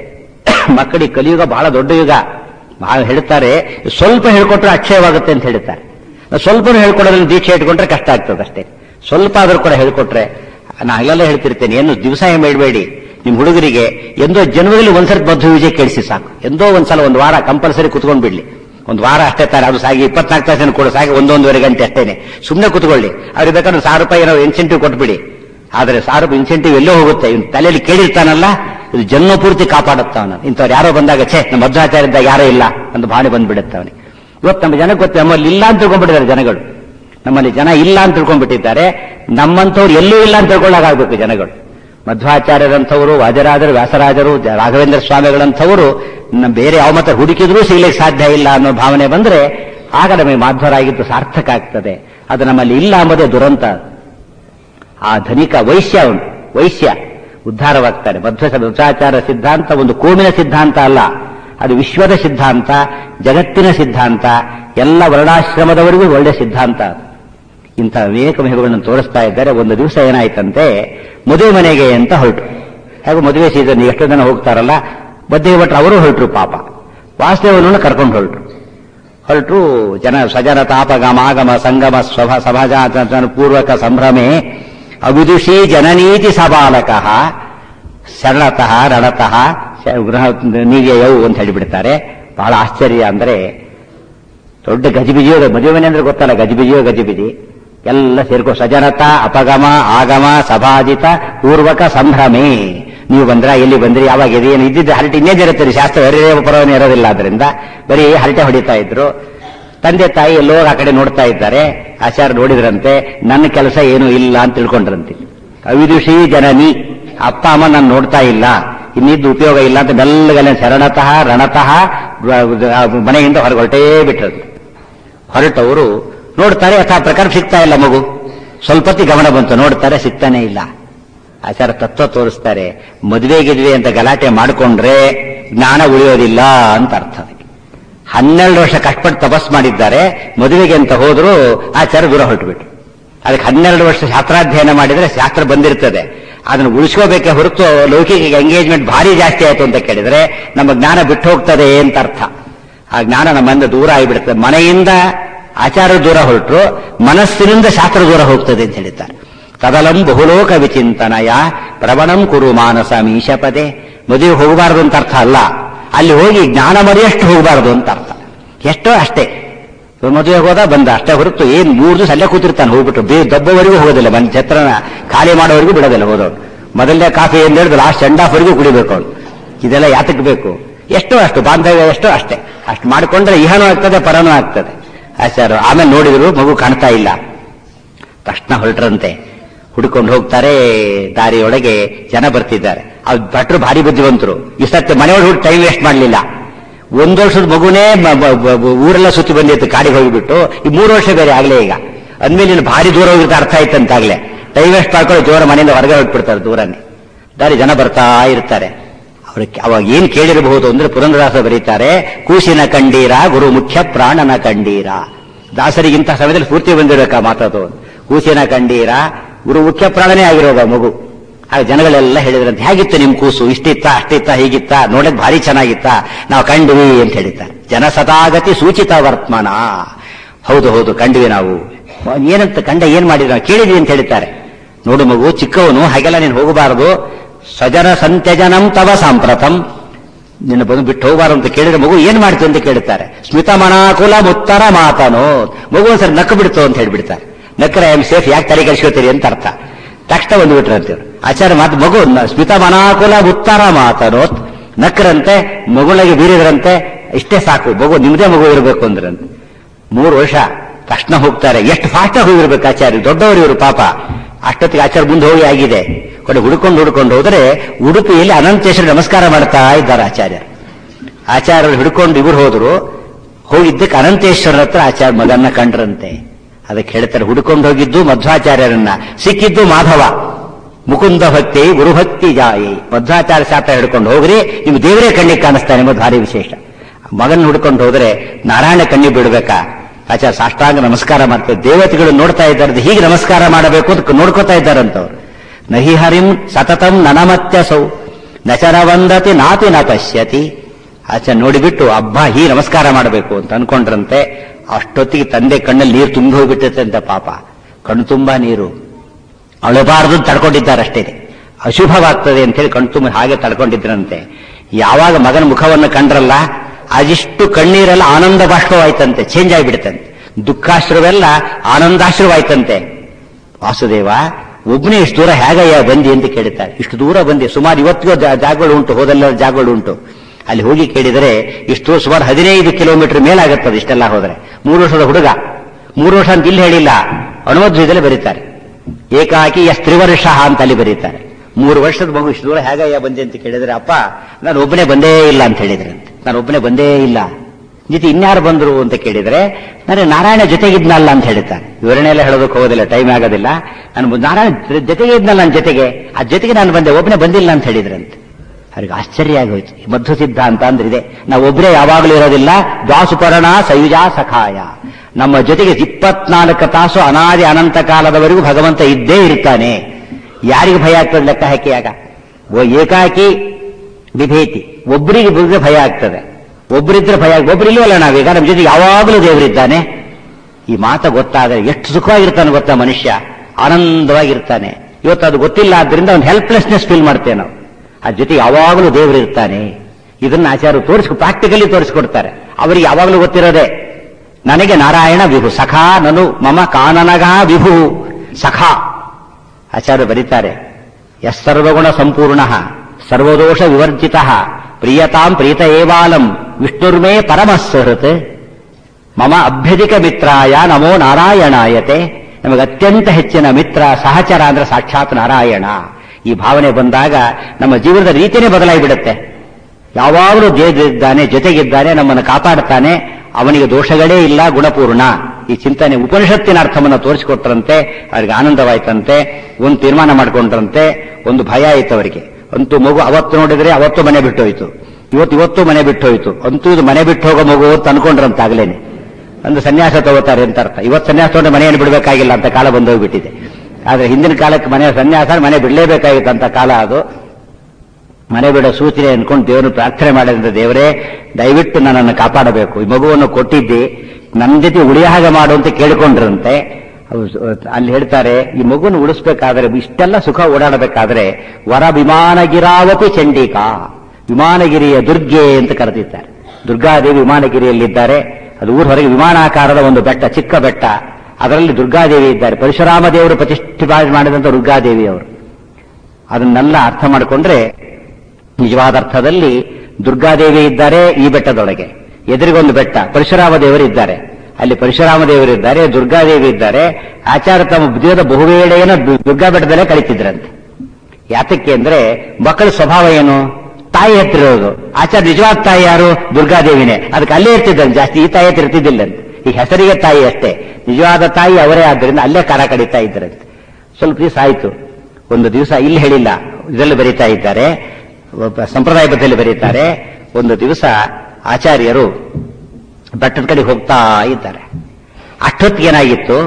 ಮಕ್ಕಳಿಗೆ ಕಲಿಯುಗ ಬಹಳ ದೊಡ್ಡ ಯುಗ ಬಹಳ ಹೇಳ್ತಾರೆ ಸ್ವಲ್ಪ ಹೇಳ್ಕೊಟ್ರೆ ಅಕ್ಷಯವಾಗುತ್ತೆ ಅಂತ ಹೇಳ್ತಾರೆ ಸ್ವಲ್ಪ ಹೇಳ್ಕೊಡೋದ್ರಲ್ಲಿ ದೀಕ್ಷೆ ಇಟ್ಕೊಂಡ್ರೆ ಕಷ್ಟ ಆಗ್ತದೆ ಅಷ್ಟೇ ಸ್ವಲ್ಪ ಆದ್ರೂ ಕೂಡ ಹೇಳ್ಕೊಟ್ರೆ ನಾ ಹಗಲೆಲ್ಲ ಹೇಳ್ತಿರ್ತೇನೆ ಏನು ದಿವಸ ಏನ್ ಮಾಡಬೇಡಿ ನಿಮ್ ಹುಡುಗರಿಗೆ ಎಂದೋ ಜನ್ಮದಲ್ಲಿ ಒಂದ್ಸರಿ ಮಧ್ಯ ವಿಜಯ ಕೇಳಿಸಿ ಸಾಕು ಎಂದೋ ಒಂದ್ಸಲ ಒಂದು ವಾರ ಕಂಪಲ್ಸರಿ ಕುತ್ಕೊಂಡ್ ಬಿಡ್ಲಿ ಒಂದು ವಾರ ಅಷ್ಟೇ ತಾರೆ ಅದು ಸಾಗಿ ಇಪ್ಪತ್ನಾಲ್ಕು ತಾಸಿನ ಕೂಡ ಸಾಗಿ ಒಂದೊಂದುವರೆ ಗಂಟೆ ಅಷ್ಟೇನೆ ಸುಮ್ಮನೆ ಕುತ್ಕೊಳ್ಳಿ ಅವ್ರಿಗೆ ಬೇಕಾದ್ರೆ ಸಾವಿರ ರೂಪಾಯಿ ಏನೋ ಇನ್ಸೆಂಟಿವ್ ಕೊಟ್ಬಿಡಿ ಆದ್ರೆ ಸಾವಿರ ರೂಪಾಯಿ ಇನ್ಸೆಂಟಿವ್ ಎಲ್ಲೋ ಹೋಗುತ್ತೆ ಇವ್ನು ತಲೆಯಲ್ಲಿ ಕೇಳಿರ್ತಾನಲ್ಲ ಇದು ಜನ್ಮ ಪೂರ್ತಿ ಕಾಪಾಡುತ್ತ ಅವನು ಇಂಥವ್ರು ಯಾರೋ ಬಂದಾಗ ಛೇ ನಮ್ಮ ಮಧ್ವಾಚಾರ್ಯದ ಯಾರೋ ಇಲ್ಲ ಅಂತ ಭಾವನೆ ಬಂದ್ಬಿಡುತ್ತೆ ಅವನಿಗೆ ಇವತ್ತು ನಮ್ಮ ಜನಕ್ಕೆ ಗೊತ್ತು ನಮ್ಮಲ್ಲಿ ಇಲ್ಲ ಅಂತ ತಿಳ್ಕೊಂಡ್ಬಿಟ್ಟಿದ್ದಾರೆ ಜನಗಳು ನಮ್ಮಲ್ಲಿ ಜನ ಇಲ್ಲ ಅಂತ ತಿಳ್ಕೊಂಡ್ಬಿಟ್ಟಿದ್ದಾರೆ ನಮ್ಮಂಥವ್ರು ಎಲ್ಲೂ ಇಲ್ಲ ಅಂತ ತಿಳ್ಕೊಳ್ಳಾಗಬೇಕು ಜನಗಳು ಮಧ್ವಾಚಾರ್ಯರಂಥವರು ವಾಜರಾಜರು ವ್ಯಾಸರಾಜರು ಜ- ರಾಘವೇಂದ್ರ ಸ್ವಾಮಿಗಳಂಥವರು ನಮ್ಮ ಬೇರೆ ಯಾವ ಮತ ಹುಡುಕಿದ್ರೂ ಸಿಗ್ಲಿಕ್ಕೆ ಸಾಧ್ಯ ಇಲ್ಲ ಅನ್ನೋ ಭಾವನೆ ಬಂದ್ರೆ ಆಗ ನಮಗೆ ಮಾಧ್ವರಾಗಿದ್ದು ಸಾರ್ಥಕ ಆಗ್ತದೆ ಅದು ನಮ್ಮಲ್ಲಿ ಇಲ್ಲ ಎಂಬುದೇ ದುರಂತ ಆ ಧನಿಕ ವೈಶ್ಯ ಉಂಟು ವೈಶ್ಯ ಉದ್ಧಾರವಾಗ್ತಾರೆ ಮಧ್ವ ಮಧ್ವಾಚಾರ ಸಿದ್ಧಾಂತ ಒಂದು ಕೋಮಿನ ಸಿದ್ಧಾಂತ ಅಲ್ಲ ಅದು ವಿಶ್ವದ ಸಿದ್ಧಾಂತ ಜಗತ್ತಿನ ಸಿದ್ಧಾಂತ ಎಲ್ಲ ವರ್ಣಾಶ್ರಮದವರಿಗೂ ಒಳ್ಳೆ ಸಿದ್ಧಾಂತ ಅದು. ಇಂಥ ಅನೇಕ ಮಹಿಳೆಗಳನ್ನು ತೋರಿಸ್ತಾ ಇದ್ದಾರೆ ಒಂದು ದಿವಸ ಏನಾಯ್ತಂತೆ ಮದುವೆ ಮನೆಗೆ ಅಂತ ಹೊರಟು ಹಾಗೂ ಮದುವೆ ಸೀಸನ್ ಎಷ್ಟೋ ಜನ ಹೋಗ್ತಾರಲ್ಲ ಮದುವೆ ಭಟ್ರು ಅವರು ಹೊರಟರು ಪಾಪ ವಾಸುದೇವನನ್ನು ಕರ್ಕೊಂಡು ಹೊರಟರು ಹೊರಟರು ಜನ ಸ್ವಜನ ತಾಪಗಮ ಆಗಮ ಸಂಗಮ ಸ್ವಭ ಸಮಾಜ ಪೂರ್ವಕ ಸಂಭ್ರಮೆ ಅವಿದುಷಿ ಜನನೀತಿ ಸಬಾಲಕ ಶರಣತಃ ರಣತಃ ಶ- ಗೃಹ ನೀರ್ಯಯವು ಅಂತ ಹೇಳಿಬಿಡ್ತಾರೆ ಬಹಳ ಆಶ್ಚರ್ಯ ಅಂದ್ರೆ ದೊಡ್ಡ ಗಜಿಬಿಜಿಯೋ ಮದುವೆ ಮನೆ ಅಂದ್ರೆ ಗೊತ್ತಲ್ಲ ಗಜಿಬಿಜಿಯೋ ಗಜಿಬಿಜಿ ಎಲ್ಲ ಸೇರ್ಕೊ ಸಜನತ ಅಪಗಮ ಆಗಮ ಸಭಾಜಿತ ಪೂರ್ವಕ ಸಂಭ್ರಮೆ ನೀವು ಬಂದ್ರ ಎಲ್ಲಿ ಬಂದ್ರಿ ಯಾವಾಗ ಇದೆ ಏನು ಇದ್ದಿದ್ದು ಹರಟೆ ಇನ್ನೇ ಇರುತ್ತೆ ಶಾಸ್ತ್ರ ಬೇರೆ ಪರವನೆ ಇರೋದಿಲ್ಲ ಆದ್ರಿಂದ ಬರೀ ಹರಟೆ ಹೊಡಿತಾ ಇದ್ರು ತಂದೆ ತಾಯಿ ಎಲ್ಲೋ ಆ ಕಡೆ ನೋಡ್ತಾ ಇದ್ದಾರೆ ಆಚಾರ್ಯ ನೋಡಿದ್ರಂತೆ ನನ್ನ ಕೆಲಸ ಏನೂ ಇಲ್ಲ ಅಂತ ತಿಳ್ಕೊಂಡ್ರಂತೆ ಅವಿದುಷಿ ಜನನಿ ಅಪ್ಪ ಅಮ್ಮ ನಾನು ನೋಡ್ತಾ ಇಲ್ಲ ಇನ್ನಿದ್ದು ಉಪಯೋಗ ಇಲ್ಲ ಅಂತ ಮೆಲ್ಲಗಲ್ಲ ಶರಣತಃ ರಣತಃ ಆ ಮನೆಯಿಂದ ಹೊರಗೆ ಹೊರಟೇ ಬಿಟ್ರಂತೆ ಹೊರಟವರು ನೋಡ್ತಾರೆ ಯಥಾ ಪ್ರಕಾರ ಸಿಗ್ತಾ ಇಲ್ಲ ಮಗು ಸ್ವಲ್ಪ ಹೊತ್ತಿಗೆ ಗಮನ ಬಂತು ನೋಡ್ತಾರೆ ಸಿಗ್ತಾನೆ ಇಲ್ಲ ಆಚಾರ ತತ್ವ ತೋರಿಸ್ತಾರೆ ಮದುವೆ ಗಿದ್ವೆ ಅಂತ ಗಲಾಟೆ ಮಾಡಿಕೊಂಡ್ರೆ ಜ್ಞಾನ ಉಳಿಯೋದಿಲ್ಲ ಅಂತ ಅರ್ಥ ಅದಕ್ಕೆ ಹನ್ನೆರಡು ವರ್ಷ ಕಷ್ಟಪಟ್ಟು ತಪಸ್ ಮಾಡಿದ್ದಾರೆ ಮದುವೆಗೆ ಅಂತ ಹೋದ್ರು ಆಚಾರ ದೂರ ಹೊರಟುಬಿಟ್ರು ಅದಕ್ಕೆ ಹನ್ನೆರಡು ವರ್ಷ ಶಾಸ್ತ್ರಾಧ್ಯಯನ ಮಾಡಿದ್ರೆ ಶಾಸ್ತ್ರ ಬಂದಿರ್ತದೆ ಅದನ್ನು ಉಳಿಸ್ಕೋಬೇಕೆ ಹೊರತು ಲೌಕಿಕ ಎಂಗೇಜ್ಮೆಂಟ್ ಭಾರಿ ಜಾಸ್ತಿ ಆಯ್ತು ಅಂತ ಕೇಳಿದ್ರೆ ನಮ್ಮ ಜ್ಞಾನ ಬಿಟ್ಟು ಹೋಗ್ತದೆ ಅಂತ ಅರ್ಥ ಆ ಜ್ಞಾನ ನಮ್ಮಿಂದ ದೂರ ಆಗಿಬಿಡುತ್ತದೆ ಮನೆಯಿಂದ ಆಚಾರ ದೂರ ಹೊರಟರು ಮನಸ್ಸಿನಿಂದ ಶಾಸ್ತ್ರ ದೂರ ಹೋಗ್ತದೆ ಅಂತ ಹೇಳಿದ್ದಾರೆ ತದಲಂ ಬಹುಲೋಕ ವಿಚಿಂತನಯ ಪ್ರವಣಂ ಕುರು ಮಾನಸ ಮೀಶಪದೆ ಮದುವೆ ಹೋಗಬಾರದು ಅಂತ ಅರ್ಥ ಅಲ್ಲ ಅಲ್ಲಿ ಹೋಗಿ ಜ್ಞಾನ ಮರೆಯಷ್ಟು ಹೋಗಬಾರದು ಅಂತ ಅರ್ಥ ಎಷ್ಟೋ ಅಷ್ಟೇ ಮದುವೆ ಹೋದ ಬಂದ ಅಷ್ಟೇ ಹೊರತು ಏನ್ ಮೂರು ದಿವಸ ಅಲ್ಲೇ ಕೂತಿರ್ತಾನೆ ಹೋಗ್ಬಿಟ್ಟು ಬೇ ದಬ್ಬವರೆಗೂ ಹೋಗೋದಿಲ್ಲ ಮನೆ ಛತ್ರನ ಖಾಲಿ ಮಾಡೋವರೆಗೂ ಬಿಡೋದಿಲ್ಲ ಹೋದವನು ಮೊದಲನೇ ಕಾಫಿ ಏನ್ ಹೇಳಿದ್ರು ಲಾಸ್ಟ್ ಎಂಡ್ ಆಫ್ ವರೆಗೂ ಕುಡಿಬೇಕು ಅವನು ಇದೆಲ್ಲ ಯಾತಕ್ಕೆ ಬೇಕು ಎಷ್ಟೋ ಅಷ್ಟು ಬಾಂಧವ್ಯ ಎಷ್ಟೋ ಅಷ್ಟೇ ಅಷ್ಟು ಮಾಡಿಕೊಂಡ್ರೆ ಇಹನೂ ಆಗ್ತದೆ ಪರನೂ ಆಗ್ತದೆ ಆಚಾರ ಆಮೇಲೆ ನೋಡಿದ್ರು ಮಗು ಕಾಣ್ತಾ ಇಲ್ಲ ತಕ್ಷಣ ಹೊರಟ್ರಂತೆ ಹುಡ್ಕೊಂಡು ಹೋಗ್ತಾರೆ ದಾರಿಯೊಳಗೆ ಜನ ಬರ್ತಿದ್ದಾರೆ ಅವ್ರು ಭಟ್ರು ಭಾರಿ ಬುದ್ಧಿವಂತರು ಈ ಸತ್ಯ ಮನೆಯೊಳಗೆ ಹುಟ್ಟು ಟೈಮ್ ವೇಸ್ಟ್ ಮಾಡಲಿಲ್ಲ ಒಂದು ವರ್ಷದ ಮಗುನೇ ಮ- ಬ- ಬ- ಬ- ಊರೆಲ್ಲ ಸುತ್ತಿ ಬಂದಿತ್ತು ಕಾಡಿಗೆ ಹೋಗಿಬಿಟ್ಟು ಈ ಮೂರು ವರ್ಷ ಬೇರೆ ಆಗ್ಲೇ ಈಗ ಅಂದ್ಮೇಲೆ ನೀನು ಭಾರಿ ದೂರ ಹೋಗಿರ್ತ ಅರ್ಥ ಆಯ್ತಂತಾಗ್ಲೇ ಟೈಮ್ ವೇಸ್ಟ್ ಮಾಡ್ಕೊಂಡು ಜೋರ ಮನೆಯಿಂದ ಹೊರಗೆ ಹೊಟ್ಬಿಡ್ತಾರೆ ದೂರನೇ ದಾರಿ ಜನ ಬರ್ತಾ ಇರ್ತಾರೆ ಅವ್ರಿಗೆ ಅವಾಗ ಏನ್ ಕೇಳಿರಬಹುದು ಅಂದ್ರೆ ಪುರಂದರಾಸ ಬರೀತಾರೆ ಕೂಸಿನ ಕಂಡೀರ ಗುರು ಮುಖ್ಯ ಪ್ರಾಣನ ಕಂಡೀರ ದಾಸರಿಗಿಂತ ಸಮಯದಲ್ಲಿ ಪೂರ್ತಿ ಬಂದಿರಬೇಕಾ ಮಾತದು ಕೂಸಿನ ಕಂಡೀರ ಗುರು ಮುಖ್ಯ ಪ್ರಾಣನೇ ಆಗಿರೋದು ಆ ಮಗು ಆಗ ಜನಗಳೆಲ್ಲ ಹೇಳಿದ್ರಂತೆ ಹೇಗಿತ್ತು ನಿಮ್ ಕೂಸು ಇಷ್ಟಿತ್ತ ಅಷ್ಟಿತ್ತ ಹೀಗಿತ್ತ ನೋಡಕ್ ಭಾರಿ ಚೆನ್ನಾಗಿತ್ತ ನಾವು ಕಂಡ್ವಿ ಅಂತ ಹೇಳಿದ್ದಾರೆ ಜನ ಸದಾಗತಿ ಸೂಚಿತ ವರ್ತಮಾನ ಹೌದು ಹೌದು ಕಂಡ್ವಿ ನಾವು ಏನಂತ ಕಂಡ ಏನ್ ಮಾಡಿದ್ವಿ ನಾವು ಕೇಳಿದ್ವಿ ಅಂತ ಹೇಳ್ತಾರೆ ನೋಡು ಮಗು ಚಿಕ್ಕವನು ಹಾಗೆಲ್ಲ ನೀನು ಹೋಗಬಾರದು ಸಜನ ಸಂತ್ಯಜನಂ ತವ ಸಾಂಪ್ರತಂ ನಿನ್ನ ಬಂದು ಬಿಟ್ಟು ಹೋಗಬಾರದು ಅಂತ ಕೇಳಿದ್ರೆ ಮಗು ಏನ್ ಮಾಡ್ತು ಅಂತ ಕೇಳುತ್ತಾರೆ ಸ್ಮಿತ ಮನಾಕುಲ ಮುತ್ತರ ಮಾತನು ಮಗು ಒಂದ್ಸರಿ ನಕ್ಕು ಬಿಡ್ತು ಅಂತ ಹೇಳ್ಬಿಡ್ತಾರೆ ನಕ್ಕರೆ ಐ ಆಮ್ ಸೇಫ್ ಯಾಕೆ ತಲೆ ಕೆಡಿಸ್ಕೋತೀರಿ ಅಂತ ಅರ್ಥ ತಕ್ಷಣ ಬಂದು ಬಿಟ್ರಂತೆ ಆಚಾರ್ಯ ಮಾತು ಮಗು ನ- ಸ್ಮಿತ ಮನಾಕುಲ ಉತ್ತರ ಮಾತನು ನಕ್ಕರಂತೆ ಮಗುಳಿಗೆ ಬೀರಿದ್ರಂತೆ ಇಷ್ಟೇ ಸಾಕು ಮಗು ನಿಮ್ದೇ ಮಗು ಇರಬೇಕು ಅಂದ್ರಂತೆ ಮೂರು ವರ್ಷ ತಕ್ಷಣ ಹೋಗ್ತಾರೆ ಎಷ್ಟು ಫಾಸ್ಟ್ ಹೋಗಿರ್ಬೇಕು ಆಚಾರ್ಯ ದೊಡ್ಡವರು ಇವರು ಪಾಪ ಅಷ್ಟೊತ್ತಿಗೆ ಆಚಾರ್ಯ ಮುಂದೆ ಹೋಗಿ ಆಗಿದೆ ಕೊನೆ ಹುಡುಕೊಂಡು ಹುಡುಕೊಂಡು ಹೋದರೆ ಉಡುಪಿಯಲ್ಲಿ ಅನಂತೇಶ್ವರ ನಮಸ್ಕಾರ ಮಾಡ್ತಾ ಇದ್ದಾರೆ ಆಚಾರ್ಯರು ಆಚಾರ್ಯರು ಹಿಡ್ಕೊಂಡು ಇವರು ಹೋದ್ರು ಹೋಗಿದ್ದಕ್ಕೆ ಅನಂತೇಶ್ವರರ ಹತ್ರ ಆಚಾರ್ಯ ಮಗನ್ನ ಕಂಡ್ರಂತೆ ಅದಕ್ಕೆ ಹೇಳ್ತಾರೆ ಹುಡ್ಕೊಂಡು ಹೋಗಿದ್ದು ಮಧ್ವಾಚಾರ್ಯರನ್ನ ಸಿಕ್ಕಿದ್ದು ಮಾಧವ ಮುಕುಂದ ಭಕ್ತಿ ಗುರುಭಕ್ತಿ ಜಾಯಿ ಮಧ್ವಾಚಾರ್ಯ ಶಾಸ್ತ್ರ ಹಿಡ್ಕೊಂಡು ಹೋಗ್ರಿ ನಿಮ್ಗೆ ದೇವರೇ ಕಣ್ಣಿಗೆ ಕಾಣಿಸ್ತಾನೆ ಎಂಬುದು ಭಾರಿ ವಿಶೇಷ ಮಗನ್ ಹುಡ್ಕೊಂಡು ಹೋದ್ರೆ ನಾರಾಯಣ ಕಣ್ಣಿ ಬಿಡ್ಬೇಕಾ ಆಚಾರ ಸಾಷ್ಟಾಂಗ ನಮಸ್ಕಾರ ಮಾಡ್ತಾರೆ ದೇವತೆಗಳು ನೋಡ್ತಾ ಇದ್ದಾರೆ ಹೀಗೆ ನಮಸ್ಕಾರ ಮಾಡಬೇಕು ಅಂತ ನೋಡ್ಕೋತಾ ಇದ್ದಾರಂತವ್ರು ನಹಿ ಹರಿಂ ಸತತಂ ನನಮತ್ಯಸೌ ನಚರ ವಂದತಿ ನಾತಿ ನ ಪಶ್ಯತಿ ಆಚೆ ನೋಡಿಬಿಟ್ಟು ಅಬ್ಬಾ ಹೀ ನಮಸ್ಕಾರ ಮಾಡಬೇಕು ಅಂತ ಅನ್ಕೊಂಡ್ರಂತೆ ಅಷ್ಟೊತ್ತಿಗೆ ತಂದೆ ಕಣ್ಣಲ್ಲಿ ನೀರು ತುಂಬಿ ಹೋಗ್ಬಿಟ್ಟೈತೆ ಅಂತ ಪಾಪ ಕಣ್ಣು ತುಂಬಾ ನೀರು ಅಳಬಾರದು ಅಂತ ತಡ್ಕೊಂಡಿದ್ದಾರೆ ಅಷ್ಟೇ ಅಶುಭವಾಗ್ತದೆ ಅಂತ ಹೇಳಿ ಕಣ್ಣು ತುಂಬ ಹಾಗೆ ತಡ್ಕೊಂಡಿದ್ರಂತೆ ಯಾವಾಗ ಮಗನ ಮುಖವನ್ನು ಕಂಡ್ರಲ್ಲ ಅದಿಷ್ಟು ಕಣ್ಣೀರೆಲ್ಲ ಆನಂದ ಬಾಷ್ಪವಾಯ್ತಂತೆ ಚೇಂಜ್ ಆಗಿಬಿಡ್ತಂತೆ ದುಃಖಾಶ್ರವೆಲ್ಲ ಆನಂದಾಶ್ರವಾಯ್ತಂತೆ ವಾಸುದೇವ ಒಬ್ಬನೇ ಇಷ್ಟು ದೂರ ಹೇಗಯ್ಯ ಬಂದಿ ಅಂತ ಕೇಳುತ್ತಾರೆ ಇಷ್ಟು ದೂರ ಬಂದಿ ಸುಮಾರು ಇವತ್ತಿಗೂ ಜಾ- ಜಾಗಗಳು ಉಂಟು ಹೋದಲ್ಲ ಜಾಗಗಳು ಉಂಟು ಅಲ್ಲಿ ಹೋಗಿ ಕೇಳಿದರೆ ಇಷ್ಟು ಸುಮಾರು ಹದಿನೈದು ಕಿಲೋಮೀಟರ್ ಮೇಲಾಗುತ್ತದೆ ಇಷ್ಟೆಲ್ಲ ಹೋದರೆ ಮೂರು ವರ್ಷದ ಹುಡುಗ ಮೂರು ವರ್ಷ ಅಂತ ಇಲ್ಲಿ ಹೇಳಿಲ್ಲ ಅನುಮೋದ್ಯದಲ್ಲಿ ಬರೀತಾರೆ ಏಕಾಕಿ ಎಸ್ ತ್ರಿವರ್ಷ ಅಂತ ಅಲ್ಲಿ ಬರೀತಾರೆ ಮೂರು ವರ್ಷದ ಮಗು ಇಷ್ಟು ದೂರ ಹೇಗಯ್ಯ ಬಂದೆ ಅಂತ ಕೇಳಿದ್ರೆ ಅಪ್ಪ ನಾನು ಒಬ್ಬನೇ ಬಂದೇ ಇಲ್ಲ ಅಂತ ಹೇಳಿದ್ರಂತೆ ನಾನು ಒಬ್ಬನೇ ಬಂದೇ ಇಲ್ಲ ಜೊತೆ ಇನ್ಯಾರು ಬಂದ್ರು ಅಂತ ಕೇಳಿದ್ರೆ ನನಗೆ ನಾರಾಯಣ ಜೊತೆಗಿದ್ನಲ್ಲ ಅಂತ ಹೇಳ್ತಾನೆ ವಿವರಣೆ ಎಲ್ಲ ಹೇಳೋದಕ್ಕೆ ಹೋಗೋದಿಲ್ಲ ಟೈಮ್ ಆಗೋದಿಲ್ಲ ನಾನು ನಾರಾಯಣ ಜೊತೆಗೆ ಇದ್ನಲ್ಲ ನನ್ನ ಜೊತೆಗೆ ಆ ಜೊತೆಗೆ ನಾನು ಬಂದೆ ಒಬ್ಬನೇ ಬಂದಿಲ್ಲ ಅಂತ ಹೇಳಿದ್ರಂತೆ ಅವ್ರಿಗೆ ಆಶ್ಚರ್ಯ ಆಗೋಯ್ತು ಈ ಮಧ್ವ ಸಿದ್ಧಾಂತ ಅಂದ್ರೆ ಇದೆ ನಾವು ಒಬ್ಬರೇ ಯಾವಾಗಲೂ ಇರೋದಿಲ್ಲ ದ್ವಾಸುಪರ್ಣ ಸಯುಜಾ ಸಖಾಯ ನಮ್ಮ ಜೊತೆಗೆ ಇಪ್ಪತ್ನಾಲ್ಕು ತಾಸು ಅನಾದಿ ಅನಂತ ಕಾಲದವರೆಗೂ ಭಗವಂತ ಇದ್ದೇ ಇರ್ತಾನೆ ಯಾರಿಗೆ ಭಯ ಆಗ್ತದೆ ಲೆಕ್ಕ ಹಾಕಿಯಾಗ ಓ ಏಕಾಕಿ ವಿಭೇತಿ ಒಬ್ಬರಿಗೆ ಬಿದ್ರೆ ಭಯ ಆಗ್ತದೆ ಒಬ್ಬರಿದ್ರೆ ಭಯ ಒಬ್ರು ಇಲ್ವಲ್ಲ ನಾವೀಗ ನಮ್ಮ ಜೊತೆ ಯಾವಾಗಲೂ ದೇವರಿದ್ದಾನೆ ಈ ಮಾತ ಗೊತ್ತಾದರೆ ಎಷ್ಟು ಸುಖವಾಗಿರ್ತಾನೆ ಗೊತ್ತಾ ಮನುಷ್ಯ ಆನಂದವಾಗಿರ್ತಾನೆ ಇವತ್ತು ಅದು ಗೊತ್ತಿಲ್ಲ ಆದ್ರಿಂದ ಒಂದು ಹೆಲ್ಪ್ಲೆಸ್ನೆಸ್ ಫೀಲ್ ಮಾಡ್ತೇವೆ ನಾವು ಆ ಜೊತೆ ಯಾವಾಗಲೂ ದೇವರು ಇರ್ತಾನೆ ಇದನ್ನ ಆಚಾರ್ಯ ತೋರಿಸ್ ಪ್ರಾಕ್ಟಿಕಲಿ ತೋರಿಸ್ಕೊಡ್ತಾರೆ ಅವರಿಗೆ ಯಾವಾಗಲೂ ಗೊತ್ತಿರೋದೆ ನನಗೆ ನಾರಾಯಣ ವಿಭು ಸಖಾ ನನು ಮಮ ಕಾನನಗ ವಿಭು ಸಖಾ ಆಚಾರ್ಯ ಬರೀತಾರೆ ಎಸ್ ಸರ್ವಗುಣ ಸಂಪೂರ್ಣ ಸರ್ವದೋಷ ವಿವರ್ಜಿತ ಪ್ರಿಯತಾಂ ಪ್ರೀತ ಏವಾಲಂ ವಿಷ್ಣುರ್ಮೇ ಪರಮಸ್ಸಹೃತ್ ಮಮ ಅಭ್ಯಧಿಕ ಮಿತ್ರಾಯ ನಮೋ ನಾರಾಯಣಾಯತೆ ನಮಗೆ ಅತ್ಯಂತ ಹೆಚ್ಚಿನ ಮಿತ್ರ ಸಹಚರ ಅಂದ್ರೆ ಸಾಕ್ಷಾತ್ ನಾರಾಯಣ ಈ ಭಾವನೆ ಬಂದಾಗ ನಮ್ಮ ಜೀವನದ ರೀತಿಯೇ ಬದಲಾಗಿ ಬಿಡುತ್ತೆ ಯಾವಾಗಲೂ ದೇವರಿದ್ದಾನೆ ಜೊತೆಗಿದ್ದಾನೆ ನಮ್ಮನ್ನು ಕಾಪಾಡುತ್ತಾನೆ ಅವನಿಗೆ ದೋಷಗಳೇ ಇಲ್ಲ ಗುಣಪೂರ್ಣ ಈ ಚಿಂತನೆ ಉಪನಿಷತ್ತಿನ ಅರ್ಥವನ್ನು ತೋರಿಸಿಕೊಟ್ರಂತೆ ಅವರಿಗೆ ಆನಂದವಾಯ್ತಂತೆ ಒಂದು ತೀರ್ಮಾನ ಮಾಡಿಕೊಂಡ್ರಂತೆ ಒಂದು ಭಯ ಆಯ್ತು ಅವರಿಗೆ ಅಂತೂ ಮಗು ಅವತ್ತು ನೋಡಿದ್ರೆ ಅವತ್ತು ಮನೆ ಬಿಟ್ಟು ಹೋಯ್ತು ಇವತ್ತು ಇವತ್ತು ಮನೆ ಬಿಟ್ಟು ಹೋಯ್ತು ಅಂತೂ ಇದು ಮನೆ ಬಿಟ್ಟು ಹೋಗೋ ಮಗು ಅಂತ ಅನ್ಕೊಂಡ್ರಂತಾಗ್ಲೇನೆ ಒಂದು ಸನ್ಯಾಸ ತಗೋತಾರೆ ಅಂತ ಅರ್ಥ ಇವತ್ತು ಸನ್ಯಾಸ ತಗೊಂಡು ಮನೆಯನ್ನು ಬಿಡಬೇಕಾಗಿಲ್ಲ ಅಂತ ಕಾಲ ಬಂದೋಗ್ಬಿಟ್ಟಿದೆ ಆದ್ರೆ ಹಿಂದಿನ ಕಾಲಕ್ಕೆ ಮನೆ ಸನ್ಯಾಸ ಮನೆ ಬಿಡಲೇಬೇಕಾಗಿತ್ತು ಅಂತ ಕಾಲ ಅದು ಮನೆ ಬಿಡೋ ಸೂಚನೆ ಅನ್ಕೊಂಡು ದೇವರು ಪ್ರಾರ್ಥನೆ ಮಾಡಿದ್ರೆ ದೇವರೇ ದಯವಿಟ್ಟು ನನ್ನನ್ನು ಕಾಪಾಡಬೇಕು ಈ ಮಗುವನ್ನು ಕೊಟ್ಟಿದ್ದಿ ನನ್ನ ಜೊತೆ ಉಳಿಯ ಹಾಗೆ ಮಾಡು ಅಂತ ಕೇಳಿಕೊಂಡ್ರಂತೆ ಅವ್ರು ಅಲ್ಲಿ ಹೇಳ್ತಾರೆ ಈ ಮಗುವನ್ನು ಉಳಿಸ್ಬೇಕಾದ್ರೆ ಇಷ್ಟೆಲ್ಲ ಸುಖ ಓಡಾಡಬೇಕಾದ್ರೆ ವರ ವಿಮಾನಗಿರಾವತಿ ಚಂಡಿಕಾ ವಿಮಾನಗಿರಿಯ ದುರ್ಗೆ ಅಂತ ಕರೆದಿದ್ದಾರೆ ದುರ್ಗಾದೇವಿ ವಿಮಾನಗಿರಿಯಲ್ಲಿದ್ದಾರೆ ಅದು ಊರ ಹೊರಗೆ ವಿಮಾನಾಕಾರದ ಒಂದು ಬೆಟ್ಟ ಚಿಕ್ಕ ಬೆಟ್ಟ ಅದರಲ್ಲಿ ದುರ್ಗಾದೇವಿ ಇದ್ದಾರೆ ಪರಶುರಾಮ ದೇವರು ಪ್ರತಿಷ್ಠೆ ಮಾಡಿದಂತ ದುರ್ಗಾದೇವಿ ಅವರು ಅದನ್ನೆಲ್ಲ ಅರ್ಥ ಮಾಡಿಕೊಂಡ್ರೆ ನಿಜವಾದ ಅರ್ಥದಲ್ಲಿ ದುರ್ಗಾದೇವಿ ಇದ್ದಾರೆ ಈ ಬೆಟ್ಟದೊಳಗೆ ಎದುರಿಗೊಂದು ಬೆಟ್ಟ ಪರಶುರಾಮ ದೇವರು ಇದ್ದಾರೆ ಅಲ್ಲಿ ಪರಶುರಾಮ ದೇವರು ಇದ್ದಾರೆ ದುರ್ಗಾದೇವಿ ಇದ್ದಾರೆ ಆಚಾರ ತಮ್ಮ ದೇವದ ಬಹುವೇಳೆಯನ್ನು ದುರ್ಗಾ ಬೆಟ್ಟದಲ್ಲೇ ಕಳಿತಿದ್ರಂತೆ ಯಾತಕ್ಕೆ ಅಂದ್ರೆ ಮಕ್ಕಳ ಸ್ವಭಾವ ಏನು ತಾಯಿ ಹತ್ರ ಇರೋದು ಆಚಾರ ನಿಜವಾದ ತಾಯಿ ಯಾರು ದುರ್ಗಾದೇವಿನೇ ಅದಕ್ಕೆ ಅಲ್ಲೇ ಇರ್ತಿದ್ದಂತೆ ಜಾಸ್ತಿ ಈ ತಾಯಿ ಹತ್ರ ಇರ್ತಿದ್ದಿಲ್ಲಂತೆ ಈ ಹೆಸರಿಗೆ ತಾಯಿ ಅಷ್ಟೇ ನಿಜವಾದ ತಾಯಿ ಅವರೇ ಆದ್ದರಿಂದ ಅಲ್ಲೇ ಕರ ಕಡಿತಾ ಇದ್ದರಂತೆ ಸ್ವಲ್ಪ ದಿವಸ ಆಯ್ತು ಒಂದು ದಿವಸ ಇಲ್ಲಿ ಹೇಳಿಲ್ಲ ಇದರಲ್ಲಿ ಬರೀತಾ ಇದ್ದಾರೆ ಸಂಪ್ರದಾಯಬದ್ಧದಲ್ಲಿ ಬರೀತಾರೆ ಒಂದು ದಿವಸ ಆಚಾರ್ಯರು ಬೆಟ್ಟದ ಕಡೆ ಹೋಗ್ತಾ ಇದ್ದಾರೆ ಅಷ್ಟೊತ್ತಿಗೆ ಏನಾಗಿತ್ತು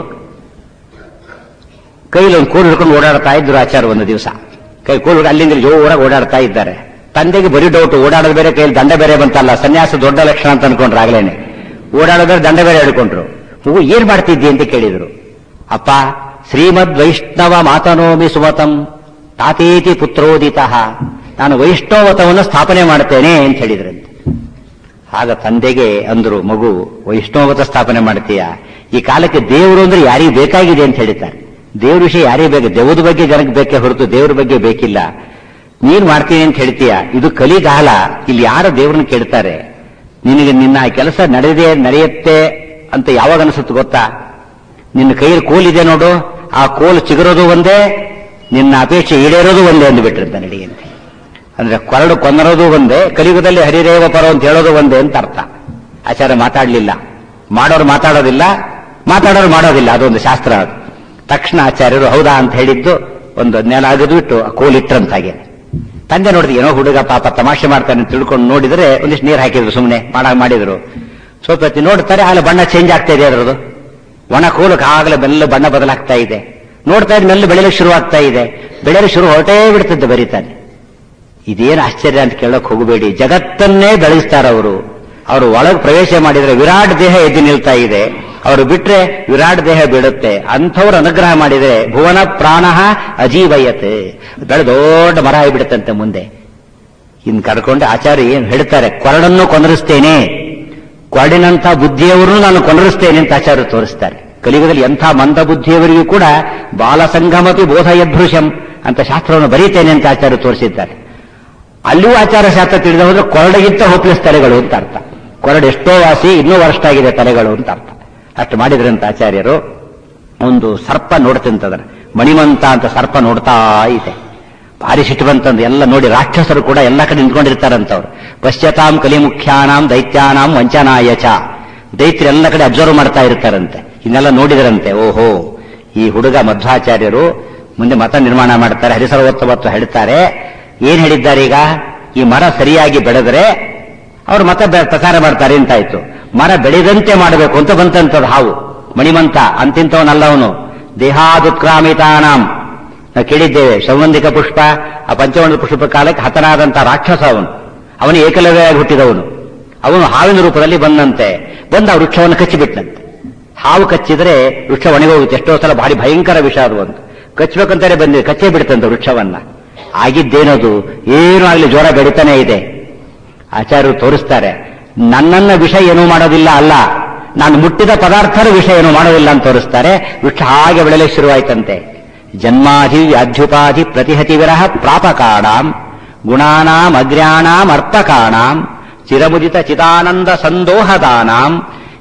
ಕೈಲಿ ಒಂದು ಕೋಲು ಹಿಡ್ಕೊಂಡು ಓಡಾಡ್ತಾ ಇದ್ರು ಆಚಾರ್ಯ ಒಂದು ದಿವಸ ಕೈ ಕೋಲು ಅಲ್ಲಿಂದ ಜೋರಾಗಿ ಓಡಾಡ್ತಾ ಇದ್ದಾರೆ ತಂದೆಗೆ ಬರೀ ಡೌಟ್ ಓಡಾಡೋದು ಬೇರೆ ಕೈಯಲ್ಲಿ ದಂಡ ಬೇರೆ ಬಂತಲ್ಲ ಸನ್ಯಾಸ ದೊಡ್ಡ ಲಕ್ಷಣ ಅಂತ ಅನ್ಕೊಂಡ್ರು ಆಗ್ಲೇನೆ ಓಡಾಡೋದ್ರೆ ದಂಡ ಬೇರೆ ಹಿಡ್ಕೊಂಡ್ರು ಮಗು ಏನ್ ಮಾಡ್ತಿದ್ದಿ ಅಂತ ಕೇಳಿದ್ರು ಅಪ್ಪ ಶ್ರೀಮದ್ ವೈಷ್ಣವ ಮಾತನೋಮಿ ಸುಮತಂ ತಾತೇತಿ ಪುತ್ರೋದಿತ ನಾನು ವೈಷ್ಣವತವನ್ನು ಸ್ಥಾಪನೆ ಮಾಡ್ತೇನೆ ಅಂತ ಹೇಳಿದ್ರಂತೆ ಆಗ ತಂದೆಗೆ ಅಂದ್ರು ಮಗು ವೈಷ್ಣವತ ಸ್ಥಾಪನೆ ಮಾಡ್ತೀಯ ಈ ಕಾಲಕ್ಕೆ ದೇವರು ಅಂದ್ರೆ ಯಾರಿಗೆ ಬೇಕಾಗಿದೆ ಅಂತ ಹೇಳಿದ್ದಾರೆ ದೇವ್ರ ವಿಷಯ ಯಾರಿಗೆ ಬೇಕು ದೇವದ ಬಗ್ಗೆ ಜನಕ್ಕೆ ಬೇಕೇ ಹೊರತು ದೇವ್ರ ಬಗ್ಗೆ ಬೇಕಿಲ್ಲ ನೀನ್ ಮಾಡ್ತೀನಿ ಅಂತ ಹೇಳ್ತೀಯ ಇದು ಕಲಿಗಾಲ ಇಲ್ಲಿ ಯಾರು ದೇವ್ರನ್ನ ಕೇಳ್ತಾರೆ ನಿನಗೆ ನಿನ್ನ ಕೆಲಸ ನಡೆದೇ ನಡೆಯುತ್ತೆ ಅಂತ ಯಾವಾಗ ಅನಿಸುತ್ತೆ ಗೊತ್ತಾ ನಿನ್ನ ಕೈಯಲ್ಲಿ ಕೋಲಿದೆ ನೋಡು ಆ ಕೋಲು ಚಿಗುರೋದು ಒಂದೇ ನಿನ್ನ ಅಪೇಕ್ಷೆ ಈಡೇರೋದು ಒಂದೇ ಅಂದುಬಿಟ್ಟಿರ್ತ ನಡಿಯಂತೆ ಅಂದ್ರೆ ಕೊರಡು ಕೊಂದರೋದು ಒಂದೇ ಕಲಿಯುಗದಲ್ಲಿ ಹರಿರೇವ ಪರ ಅಂತ ಹೇಳೋದು ಒಂದೇ ಅಂತ ಅರ್ಥ ಆಚಾರ್ಯ ಮಾತಾಡ್ಲಿಲ್ಲ ಮಾಡೋರು ಮಾತಾಡೋದಿಲ್ಲ ಮಾತಾಡೋರು ಮಾಡೋದಿಲ್ಲ ಅದೊಂದು ಶಾಸ್ತ್ರ ಅದು ತಕ್ಷಣ ಆಚಾರ್ಯರು ಹೌದಾ ಅಂತ ಹೇಳಿದ್ದು ಒಂದು ನೆಲ ಅಗದು ಬಿಟ್ಟು ಕೋಲಿಟ್ರಂತಾಗೆ ತಂದೆ ನೋಡಿದ್ರೆ ಏನೋ ಹುಡುಗ ಪಾಪ ತಮಾಷೆ ಮಾಡ್ತಾನೆ ಅಂತ ತಿಳ್ಕೊಂಡು ನೋಡಿದ್ರೆ ಒಂದಿಷ್ಟು ನೀರು ಹಾಕಿದ್ರು ಸುಮ್ಮನೆ ಮಾಡಾಗ ಮಾಡಿದ್ರು ಸ್ವಲ್ಪ ಹೊತ್ತು ನೋಡ್ತಾರೆ ಆಗಲೇ ಬಣ್ಣ ಚೇಂಜ್ ಆಗ್ತಾ ಇದೆ ಅದರದು ಒಣ ಕೋಲಕ್ಕೆ ಆಗಲೇ ಬೆಲ್ಲ ಬಣ್ಣ ಬದಲಾಗ್ತಾ ಇದೆ ನೋಡ್ತಾ ಇದ್ರೆ ಮೆಲ್ಲ ಬೆಳೆಯಲು ಶುರು ಆಗ್ತಾ ಇದೆ ಬೆಳೆಯಲು ಶುರು ಹೊರಟೇ ಬಿಡ್ತದೆ ಬರೀತಾನೆ ಇದೇನು ಆಶ್ಚರ್ಯ ಅಂತ ಕೇಳಕ್ ಹೋಗಬೇಡಿ ಜಗತ್ತನ್ನೇ ಬೆಳೆಸ್ತಾರ ಅವರು ಅವರು ಒಳಗೆ ಪ್ರವೇಶ ಮಾಡಿದ್ರೆ ವಿರಾಟ್ ದೇಹ ಎದ್ದು ನಿಲ್ತಾ ಇದೆ ಅವರು ಬಿಟ್ರೆ ವಿರಾಟ್ ದೇಹ ಬೀಳುತ್ತೆ ಅಂಥವ್ರು ಅನುಗ್ರಹ ಮಾಡಿದ್ರೆ ಭುವನ ಪ್ರಾಣ ಅಜೀವಯತೆ ಬೆಳೆ ದೊಡ್ಡ ಮರ ಆಗಿಬಿಡುತ್ತಂತೆ ಮುಂದೆ ಇನ್ ಕರ್ಕೊಂಡು ಆಚಾರ್ಯ ಏನ್ ಹೇಳ್ತಾರೆ ಕೊರಡನ್ನು ಕೊಂದರಿಸ್ತೇನೆ ಕೊರಡಿನಂಥ ಬುದ್ಧಿಯವರನ್ನು ನಾನು ಕೊಂದರಿಸ್ತೇನೆ ಅಂತ ಆಚಾರ್ಯ ತೋರಿಸ್ತಾರೆ ಕಲಿಯುಗದಲ್ಲಿ ಎಂಥ ಮಂದ ಬುದ್ಧಿಯವರಿಗೂ ಕೂಡ ಬಾಲಸಂಗಮತಿ ಬೋಧಯದೃಶಂ ಅಂತ ಶಾಸ್ತ್ರವನ್ನು ಬರೀತೇನೆ ಅಂತ ಆಚಾರ್ಯ ತೋರಿಸಿದ್ದಾರೆ ಅಲ್ಲಿಯೂ ಆಚಾರ ಶಾಸ್ತ್ರ ತಿಳಿದ ಹೋದ್ರೆ ಕೊರಡಿಗಿಂತ ಹೋಪ್ಲೆಸ್ ತಲೆಗಳು ಅಂತ ಅರ್ಥ ಕೊರಡು ಎಷ್ಟೋ ವಾಸಿ ಇನ್ನೂ ವರ್ಷ ಆಗಿದೆ ತಲೆಗಳು ಅಂತ ಅರ್ಥ ಅಷ್ಟು ಮಾಡಿದ್ರಂತ ಆಚಾರ್ಯರು ಒಂದು ಸರ್ಪ ನೋಡ್ತಿಂತದ್ರ ಮಣಿಮಂತ ಅಂತ ಸರ್ಪ ನೋಡ್ತಾ ಇದೆ ಭಾರಿ ಸಿಟ್ಟು ಬಂತಂದು ಎಲ್ಲ ನೋಡಿ ರಾಕ್ಷಸರು ಕೂಡ ಎಲ್ಲ ಕಡೆ ನಿಂತ್ಕೊಂಡಿರ್ತಾರಂತವ್ರು ಪಶ್ಚಾತ್ತಾಂ ಕಲಿಮುಖ್ಯಾನಾಂ ದೈತ್ಯಾನಾಂ ವಂಚನಾಯ ಚ ದೈತ್ಯರು ಎಲ್ಲ ಕಡೆ ಅಬ್ಸರ್ವ್ ಮಾಡ್ತಾ ಇರ್ತಾರಂತೆ ಇನ್ನೆಲ್ಲ ನೋಡಿದರಂತೆ ಓಹೋ ಈ ಹುಡುಗ ಮಧ್ವಾಚಾರ್ಯರು ಮುಂದೆ ಮತ ನಿರ್ಮಾಣ ಮಾಡ್ತಾರೆ ಹರಿಸರ್ವೋತ್ತಮತ್ವ ಹೇಳ್ತಾರೆ ಏನ್ ಹೇಳಿದ್ದಾರೆ ಈಗ ಈ ಮರ ಸರಿಯಾಗಿ ಬೆಳೆದರೆ ಅವ್ರು ಮತ ಬೆ- ಪ್ರಚಾರ ಮಾಡ್ತಾರೆ ಅಂತಾಯ್ತು ಮರ ಬೆಳೆದಂತೆ ಮಾಡಬೇಕು ಅಂತ ಬಂತಂತದ್ದು ಹಾವು ಮಣಿಮಂತ ಅಂತಿಂತವನಲ್ಲ ಅವನು ದೇಹಾದುತ್ಕ್ರಾಮಿತಾನಾಂ ನಾವು ಕೇಳಿದ್ದೇವೆ ಸಂಬಂಧಿಕ ಪುಷ್ಪ ಆ ಪಂಚವರ್ಣದ ಪುಷ್ಪ ಕಾಲಕ್ಕೆ ಹತನಾದಂತ ರಾಕ್ಷಸ ಅವನು ಅವನು ಏಕಲವ್ಯಾಗಿ ಹುಟ್ಟಿದವನು ಅವನು ಹಾವಿನ ರೂಪದಲ್ಲಿ ಬಂದಂತೆ ಬಂದ ಆ ವೃಕ್ಷವನ್ನು ಕಚ್ಚಿಬಿಟ್ಟಂತೆ ಹಾವು ಕಚ್ಚಿದ್ರೆ ವೃಕ್ಷ ಒಣಗೋಗುತ್ತೆ ಎಷ್ಟೋ ಸಲ ಭಾರಿ ಭಯಂಕರ ವಿಷ ಅದು ಒಂದು ಕಚ್ಚಬೇಕಂತಾರೆ ಬಂದಿದೆ ಕಚ್ಚೇ ಬಿಡ್ತಂತೆ ವೃಕ್ಷವನ್ನ ಆಗಿದ್ದೇನದು ಏನೂ ಆಗ್ಲಿ ಜ್ವರ ಬೆಳಿತಾನೆ ಇದೆ ಆಚಾರ್ಯರು ತೋರಿಸ್ತಾರೆ ನನ್ನನ್ನ ವಿಷ ಏನೂ ಮಾಡೋದಿಲ್ಲ ಅಲ್ಲ ನಾನು ಮುಟ್ಟಿದ ಪದಾರ್ಥರ ವಿಷ ಏನೂ ಮಾಡೋದಿಲ್ಲ ಅಂತ ತೋರಿಸ್ತಾರೆ ವೃಕ್ಷ ಹಾಗೆ ಬೆಳೆಯಲಿಕ್ಕೆ ಶುರುವಾಯ್ತಂತೆ ಜನ್ಮಾಧಿ ವ್ಯಾಧ್ಯುಪಾಧಿ ಪ್ರತಿಹತಿ ವಿರಹ ಪ್ರಾಪಕಾಣಾಂ ಗುಣಾನಾಂ ಅಗ್ರ್ಯಾಣಾಂ ಅರ್ಪಕಾಣಾಂ ಚಿರಮುದಿತ ಚಿದಾನಂದ ಸಂದೋಹದಾನಾಂ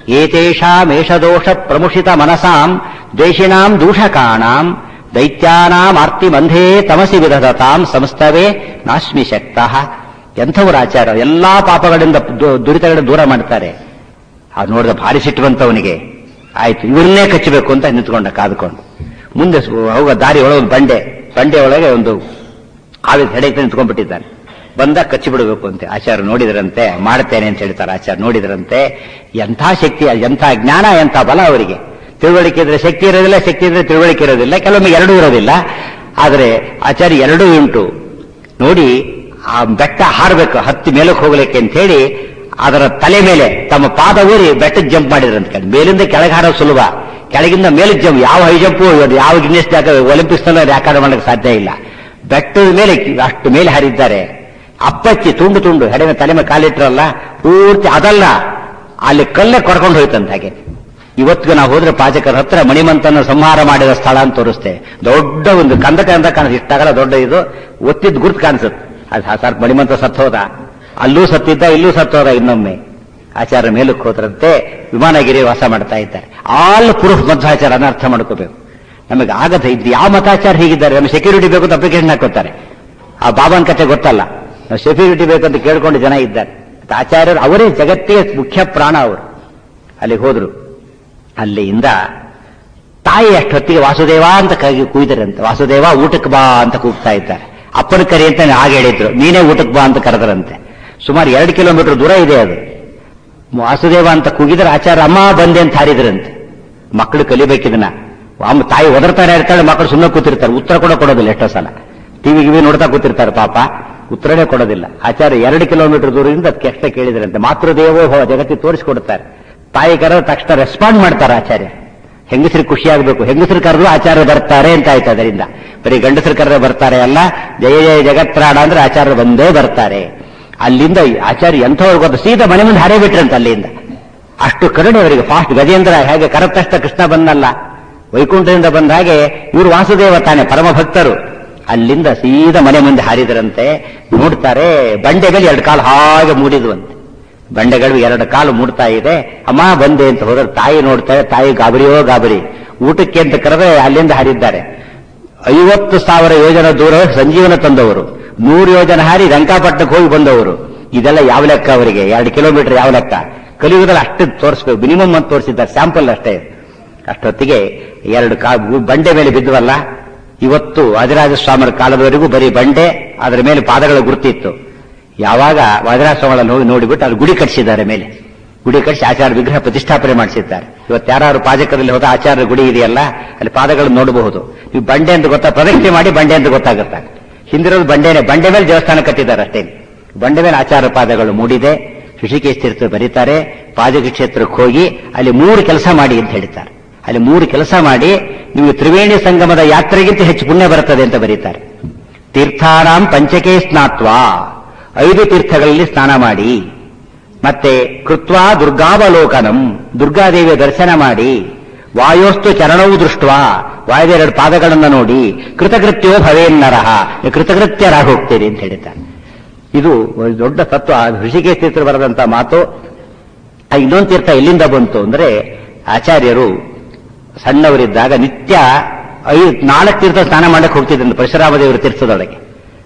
ಏತೇಷಾಮೇಷದೋಷ ಪ್ರಮುಷಿತ ಮನಸಾಂ ದ್ವೇಷಿಣಾಂ ದೂಷಕಾಣಾಂ ದೈತ್ಯಾನಾಂ ಆರ್ತಿಮಂಧೇ ತಮಸಿ ವಿಧದತಾಂ ಸಂಸ್ತವೇ ನಾಸ್ಮಿ ಶಕ್ತಃ ಎಂಥವರು ಆಚಾರ ಎಲ್ಲಾ ಪಾಪಗಳಿಂದ ದು- ದುರಿತಗಳಿಂದ ದೂರ ಮಾಡ್ತಾರೆ ಅದು ನೋಡಿದ ಭಾರಿ ಸಿಟ್ಟು ಬಂತವನಿಗೆ ಆಯ್ತು ಇವನ್ನೇ ಕಚ್ಚಬೇಕು ಅಂತ ನಿಂತ್ಕೊಂಡ ಕಾದ್ಕೊಂಡು ಮುಂದೆ ಸು- ಹೋಗೋ ದಾರಿ ಒಳಗೆ ಒಂದು ಬಂಡೆ ಬಂಡೆ ಒಳಗೆ ಒಂದು ಆವಿ ಹೆಡೆಗೆ ನಿಂತ್ಕೊಂಡ್ಬಿಟ್ಟಿದ್ದಾನೆ ಬಂದ ಕಚ್ಚಿ ಬಿಡಬೇಕು ಅಂತೆ ಆಚಾರ್ಯ ನೋಡಿದ್ರಂತೆ ಮಾಡ್ತೇನೆ ಅಂತ ಹೇಳ್ತಾರೆ ಆಚಾರ್ಯ ನೋಡಿದ್ರಂತೆ ಎಂಥ ಶಕ್ತಿ ಎಂಥ ಜ್ಞಾನ ಎಂಥ ಬಲ ಅವರಿಗೆ ತಿಳುವಳಿಕೆ ಇದ್ರೆ ಶಕ್ತಿ ಇರೋದಿಲ್ಲ ಶಕ್ತಿ ಇದ್ರೆ ತಿಳುವಳಿಕೆ ಇರೋದಿಲ್ಲ ಕೆಲವೊಮ್ಮೆ ಎರಡೂ ಇರೋದಿಲ್ಲ ಆದರೆ ಆಚಾರ್ಯ ಎರಡೂ ಉಂಟು ನೋಡಿ ಆ ಬೆಟ್ಟ ಹಾರಬೇಕು ಹತ್ತಿ ಮೇಲಕ್ಕೆ ಹೋಗ್ಲಿಕ್ಕೆ ಅಂತ ಹೇಳಿ ಅದರ ತಲೆ ಮೇಲೆ ತಮ್ಮ ಪಾದ ಊರಿ ಬೆಟ್ಟಕ್ಕೆ ಜಂಪ್ ಮಾಡಿದ್ರಂತ ಕಣ್. ಮೇಲಿಂದ ಕೆಳಗೆ ಹಾರೋದು ಸುಲಭ ಕೆಳಗಿಂದ ಮೇಲಕ್ಕೆ ಜಂಪ್ ಯಾವ ಹೈ ಜಂಪು ಯಾವ ಗಿನ್ನೆಸ್ ಒಲಿಂಪಿಕ್ಸ್ ನಲ್ಲಿ ರೆಕಾರ್ಡ್ ಮಾಡಕ್ಕೆ ಸಾಧ್ಯ ಇಲ್ಲ ಬೆಟ್ಟದ ಮೇಲೆ ಅಷ್ಟು ಮೇಲೆ ಹಾರಿದ್ದಾರೆ ಅಪ್ಪಚ್ಚಿ ತುಂಡು ತುಂಡು ಹೆಡೆನ ತಲೆ ಮೇಲೆ ಕಾಲಿಟ್ರಲ್ಲ ಪೂರ್ತಿ ಅದಲ್ಲ ಅಲ್ಲಿ ಕಲ್ಲೇ ಕೊಡ್ಕೊಂಡು ಹೋಯ್ತಂತ ಹಾಗೆ ಇವತ್ತಿಗೆ ನಾವು ಹೋದ್ರೆ ಪಾಚಕರ ಹತ್ರ ಮಣಿಮಂತನ ಸಂಹಾರ ಮಾಡಿದ ಸ್ಥಳ ಅಂತ ತೋರಿಸ್ತೇವೆ ದೊಡ್ಡ ಒಂದು ಕಂದಕ ಅಂತ ಕಾಣಿಸುತ್ತೆ ಇಷ್ಟಾಗಲ್ಲ ದೊಡ್ಡ ಇದು ಒತ್ತಿದ್ ಗುರ್ತು ಕಾಣಿಸುತ್ತೆ ಅದು ಸರ್ ಮಣಿಮಂತ ಸತ್ತೋದ ಅಲ್ಲೂ ಸತ್ತಿದ್ದ ಇಲ್ಲೂ ಸತ್ತೋದ ಇನ್ನೊಮ್ಮೆ ಆಚಾರ್ಯ ಮೇಲಕ್ಕೆ ಹೋದ್ರಂತೆ ವಿಮಾನಗಿರಿ ವಾಸ ಮಾಡ್ತಾ ಇದ್ದಾರೆ ಆಲ್ ಪ್ರೂಫ್ ಮಧ್ವಾಚಾರ ಅರ್ಥ ಮಾಡ್ಕೋಬೇಕು ನಮಗೆ ಆಗದ ಇದು ಯಾವ ಮತಾಚಾರ ಹೀಗಿದ್ದಾರೆ ನಮಗೆ ಸೆಕ್ಯೂರಿಟಿ ಬೇಕು ಅಂತ ಅಪ್ಲಿಕೇಶನ್ ಹಾಕೋತಾರೆ ಆ ಬಾಬಾನ್ ಕತೆ ಗೊತ್ತಲ್ಲ ನಾವು ಸೆಕ್ಯೂರಿಟಿ ಬೇಕಂತ ಕೇಳ್ಕೊಂಡು ಜನ ಇದ್ದಾರೆ ಮತ್ತೆ ಆಚಾರ್ಯರು ಅವರೇ ಜಗತ್ತಿಗೆ ಮುಖ್ಯ ಪ್ರಾಣ ಅವರು ಅಲ್ಲಿ ಹೋದ್ರು ಅಲ್ಲಿಂದ ತಾಯಿ ಅಷ್ಟೊತ್ತಿಗೆ ವಾಸುದೇವ ಅಂತ ಕೈ ಕೂಯ್ದರಂತೆ ವಾಸುದೇವ ಊಟಕ್ಕೆ ಬಾ ಅಂತ ಕೂಗ್ತಾ ಇದ್ದಾರೆ ಅಪ್ಪನ ಕರಿ ಅಂತ ಹಾಗೆ ಹೇಳಿದ್ರು ನೀನೇ ಊಟಕ್ಕೆ ಬಾ ಅಂತ ಕರೆದರಂತೆ ಸುಮಾರು ಎರಡು ಕಿಲೋಮೀಟರ್ ದೂರ ಇದೆ ಅದು ವಾಸುದೇವ ಅಂತ ಕೂಗಿದ್ರೆ ಆಚಾರ್ಯ ಅಮ್ಮ ಬಂದೆ ಅಂತ ಹಾರಿದ್ರಂತೆ ಮಕ್ಕಳು ಕಲಿಬೇಕಿದನ್ನ ಅಮ್ಮ ತಾಯಿ ಒದರ್ತಾನೆ ಇರ್ತಾಳೆ ಮಕ್ಕಳು ಸುಮ್ಮನೆ ಕೂತಿರ್ತಾರೆ ಉತ್ತರ ಕೂಡ ಕೊಡೋದಿಲ್ಲ ಎಷ್ಟೋ ಸಲ ಟಿವಿ ಗಿವಿ ನೋಡ್ತಾ ಕೂತಿರ್ತಾರೆ ಪಾಪ ಉತ್ತರನೇ ಕೊಡೋದಿಲ್ಲ ಆಚಾರ್ಯ ಎರಡು ಕಿಲೋಮೀಟರ್ ದೂರದಿಂದ ಅದಕ್ಕೆ ಎಷ್ಟ ಕೇಳಿದ್ರಂತೆ ಮಾತೃದೇವೋ ಭವ ಜಗತ್ತಿಗೆ ತೋರಿಸಿಕೊಡ್ತಾರೆ ತಾಯಿ ಕರೆದ ತಕ್ಷಣ ರೆಸ್ಪಾಂಡ್ ಮಾಡ್ತಾರೆ ಆಚಾರ್ಯ ಹೆಂಗಸರಿಗೆ ಖುಷಿ ಆಗಬೇಕು ಹೆಂಗಸರು ಕರೆದು ಆಚಾರ್ಯ ಬರ್ತಾರೆ ಅಂತ ಆಯ್ತು ಅದರಿಂದ ಬರೀ ಗಂಡಸರು ಕರೆದ್ರೆ ಬರ್ತಾರೆ ಅಲ್ಲ ಜಯ ಜಯ ಜಗತ್ರಾಡ ಅಂದ್ರೆ ಆಚಾರ್ಯ ಬಂದೇ ಬರ್ತಾರೆ ಅಲ್ಲಿಂದ ಆಚಾರ್ಯ ಎಂಥವ್ರು ಗೊತ್ತ ಸೀದಾ ಮನೆ ಮುಂದೆ ಹರೇ ಬಿಟ್ರಂತ ಅಲ್ಲಿಂದ ಅಷ್ಟು ಕರುಣೆ ಅವರಿಗೆ ಫಾಸ್ಟ್ ಗಜೇಂದ್ರ ಹೇಗೆ ಕರೆದ ತಕ್ಷಣ ಕೃಷ್ಣ ಬಂದಲ್ಲ ವೈಕುಂಠದಿಂದ ಬಂದ ಹಾಗೆ ಇವರು ವಾಸುದೇವ ತಾನೆ ಪರಮ ಭಕ್ತರು ಅಲ್ಲಿಂದ ಸೀದಾ ಮನೆ ಮುಂದೆ ಹಾರಿದರಂತೆ ನೋಡ್ತಾರೆ ಬಂಡೆ ಮೇಲೆ ಎರಡು ಕಾಲು ಹಾಗೆ ಮೂಡಿದ್ವಂತೆ ಬಂಡೆಗಳು ಎರಡು ಕಾಲು ಮೂಡ್ತಾ ಇದೆ ಅಮ್ಮ ಬಂದೆ ಅಂತ ಹೋದ್ರೆ ತಾಯಿ ನೋಡ್ತಾರೆ ತಾಯಿ ಗಾಬರಿಯೋ ಗಾಬರಿ ಊಟಕ್ಕೆ ಅಂತ ಕರೆದ್ರೆ ಅಲ್ಲಿಂದ ಹಾರಿದ್ದಾರೆ ಐವತ್ತು ಸಾವಿರ ಯೋಜನ ದೂರ ಸಂಜೀವನ ತಂದವರು ನೂರು ಯೋಜನ ಹಾರಿ ರಂಕಾಪಟ್ಟಣಕ್ಕೆ ಹೋಗಿ ಬಂದವರು ಇದೆಲ್ಲ ಯಾವ ಲೆಕ್ಕ ಅವರಿಗೆ ಎರಡು ಕಿಲೋಮೀಟರ್ ಯಾವ ಲೆಕ್ಕ ಕಲಿಯುಗದಲ್ಲಿ ಅಷ್ಟು ತೋರಿಸ್ಬೇಕು ಮಿನಿಮಮ್ ಅಂತ ತೋರಿಸಿದ್ದಾರೆ ಸ್ಯಾಂಪಲ್ ಅಷ್ಟೇ ಅಷ್ಟೊತ್ತಿಗೆ ಎರಡು ಕಾ ಬಂಡೆ ಮೇಲೆ ಬಿದ್ದುವಲ್ಲ ಇವತ್ತು ವಾದಿರಾಜ ಸ್ವಾಮರ ಕಾಲದವರೆಗೂ ಬರೀ ಬಂಡೆ ಅದರ ಮೇಲೆ ಪಾದಗಳ ಗುರುತಿತ್ತು ಯಾವಾಗ ವಾದಿರಾಜ ಸ್ವಾಮಿಗಳಲ್ಲಿ ಹೋಗಿ ನೋಡಿಬಿಟ್ಟು ಅಲ್ಲಿ ಗುಡಿ ಕಟ್ಟಿಸಿದ್ದಾರೆ ಮೇಲೆ ಗುಡಿ ಕಟ್ಟಿಸಿ ಆಚಾರ್ಯ ವಿಗ್ರಹ ಪ್ರತಿಷ್ಠಾಪನೆ ಮಾಡಿಸಿದ್ದಾರೆ ಇವತ್ತು ಯಾರು ಪಾಜಕರಲ್ಲಿ ಹೋದ ಆಚಾರ್ಯ ಗುಡಿ ಇದೆಯಲ್ಲ ಅಲ್ಲಿ ಪಾದಗಳನ್ನು ನೋಡಬಹುದು ನೀವು ಬಂಡೆ ಅಂತ ಗೊತ್ತಾ ಪ್ರದಕ್ಷಿಣೆ ಮಾಡಿ ಬಂಡೆ ಅಂತ ಗೊತ್ತಾಗುತ್ತೆ ಹಿಂದಿರೋದು ಬಂಡೆನೆ ಬಂಡೆ ಮೇಲೆ ದೇವಸ್ಥಾನ ಕಟ್ಟಿದ್ದಾರೆ ಅಷ್ಟೇ ಬಂಡೆ ಮೇಲೆ ಆಚಾರ ಪಾದಗಳು ಮೂಡಿದೆ ಋಷಿಕೇಶ್ ತೀರ್ಥ ಬರೀತಾರೆ ಪಾಜಕ ಕ್ಷೇತ್ರಕ್ಕೆ ಹೋಗಿ ಅಲ್ಲಿ ಮೂರು ಕೆಲಸ ಮಾಡಿ ಅಂತ ಹೇಳ್ತಾರೆ ಅಲ್ಲಿ ಮೂರು ಕೆಲಸ ಮಾಡಿ ನಿಮಗೆ ತ್ರಿವೇಣಿ ಸಂಗಮದ ಯಾತ್ರೆಗಿಂತ ಹೆಚ್ಚು ಪುಣ್ಯ ಬರುತ್ತದೆ ಅಂತ ಬರೀತಾರೆ ತೀರ್ಥಾರಾಮ್ ಪಂಚಕೇ ಸ್ನಾತ್ವ ಐದು ತೀರ್ಥಗಳಲ್ಲಿ ಸ್ನಾನ ಮಾಡಿ ಮತ್ತೆ ಕೃತ್ವಾ ದುರ್ಗಾವಲೋಕನಂ ದುರ್ಗಾದೇವಿಯ ದರ್ಶನ ಮಾಡಿ ವಾಯೋಸ್ತು ಚರಣವು ದೃಷ್ಟ ವಾಯುದ ಎರಡು ಪಾದಗಳನ್ನು ನೋಡಿ ಕೃತಕೃತ್ಯೋ ಭವೇನ್ನರಹ ನೀವು ಕೃತಕೃತ್ಯರಾಗಿ ಹೋಗ್ತೀರಿ ಅಂತ ಹೇಳಿದ್ದಾರೆ ಇದು ಒಂದು ದೊಡ್ಡ ತತ್ವ ಋಷಿಕೇಶ ತೀರ್ಥ ಬರೆದಂತ ಮಾತು ಆ ಇನ್ನೊಂದು ತೀರ್ಥ ಎಲ್ಲಿಂದ ಬಂತು ಅಂದ್ರೆ ಆಚಾರ್ಯರು ಸಣ್ಣವರಿದ್ದಾಗ ನಿತ್ಯ ಐದು ನಾಲ್ಕು ತೀರ್ಥ ಸ್ನಾನ ಮಾಡಕ್ಕೆ ಹೋಗ್ತಿದ್ರು ಪರಶುರಾಮ ದೇವರ ತೀರ್ಥದೊಳಗೆ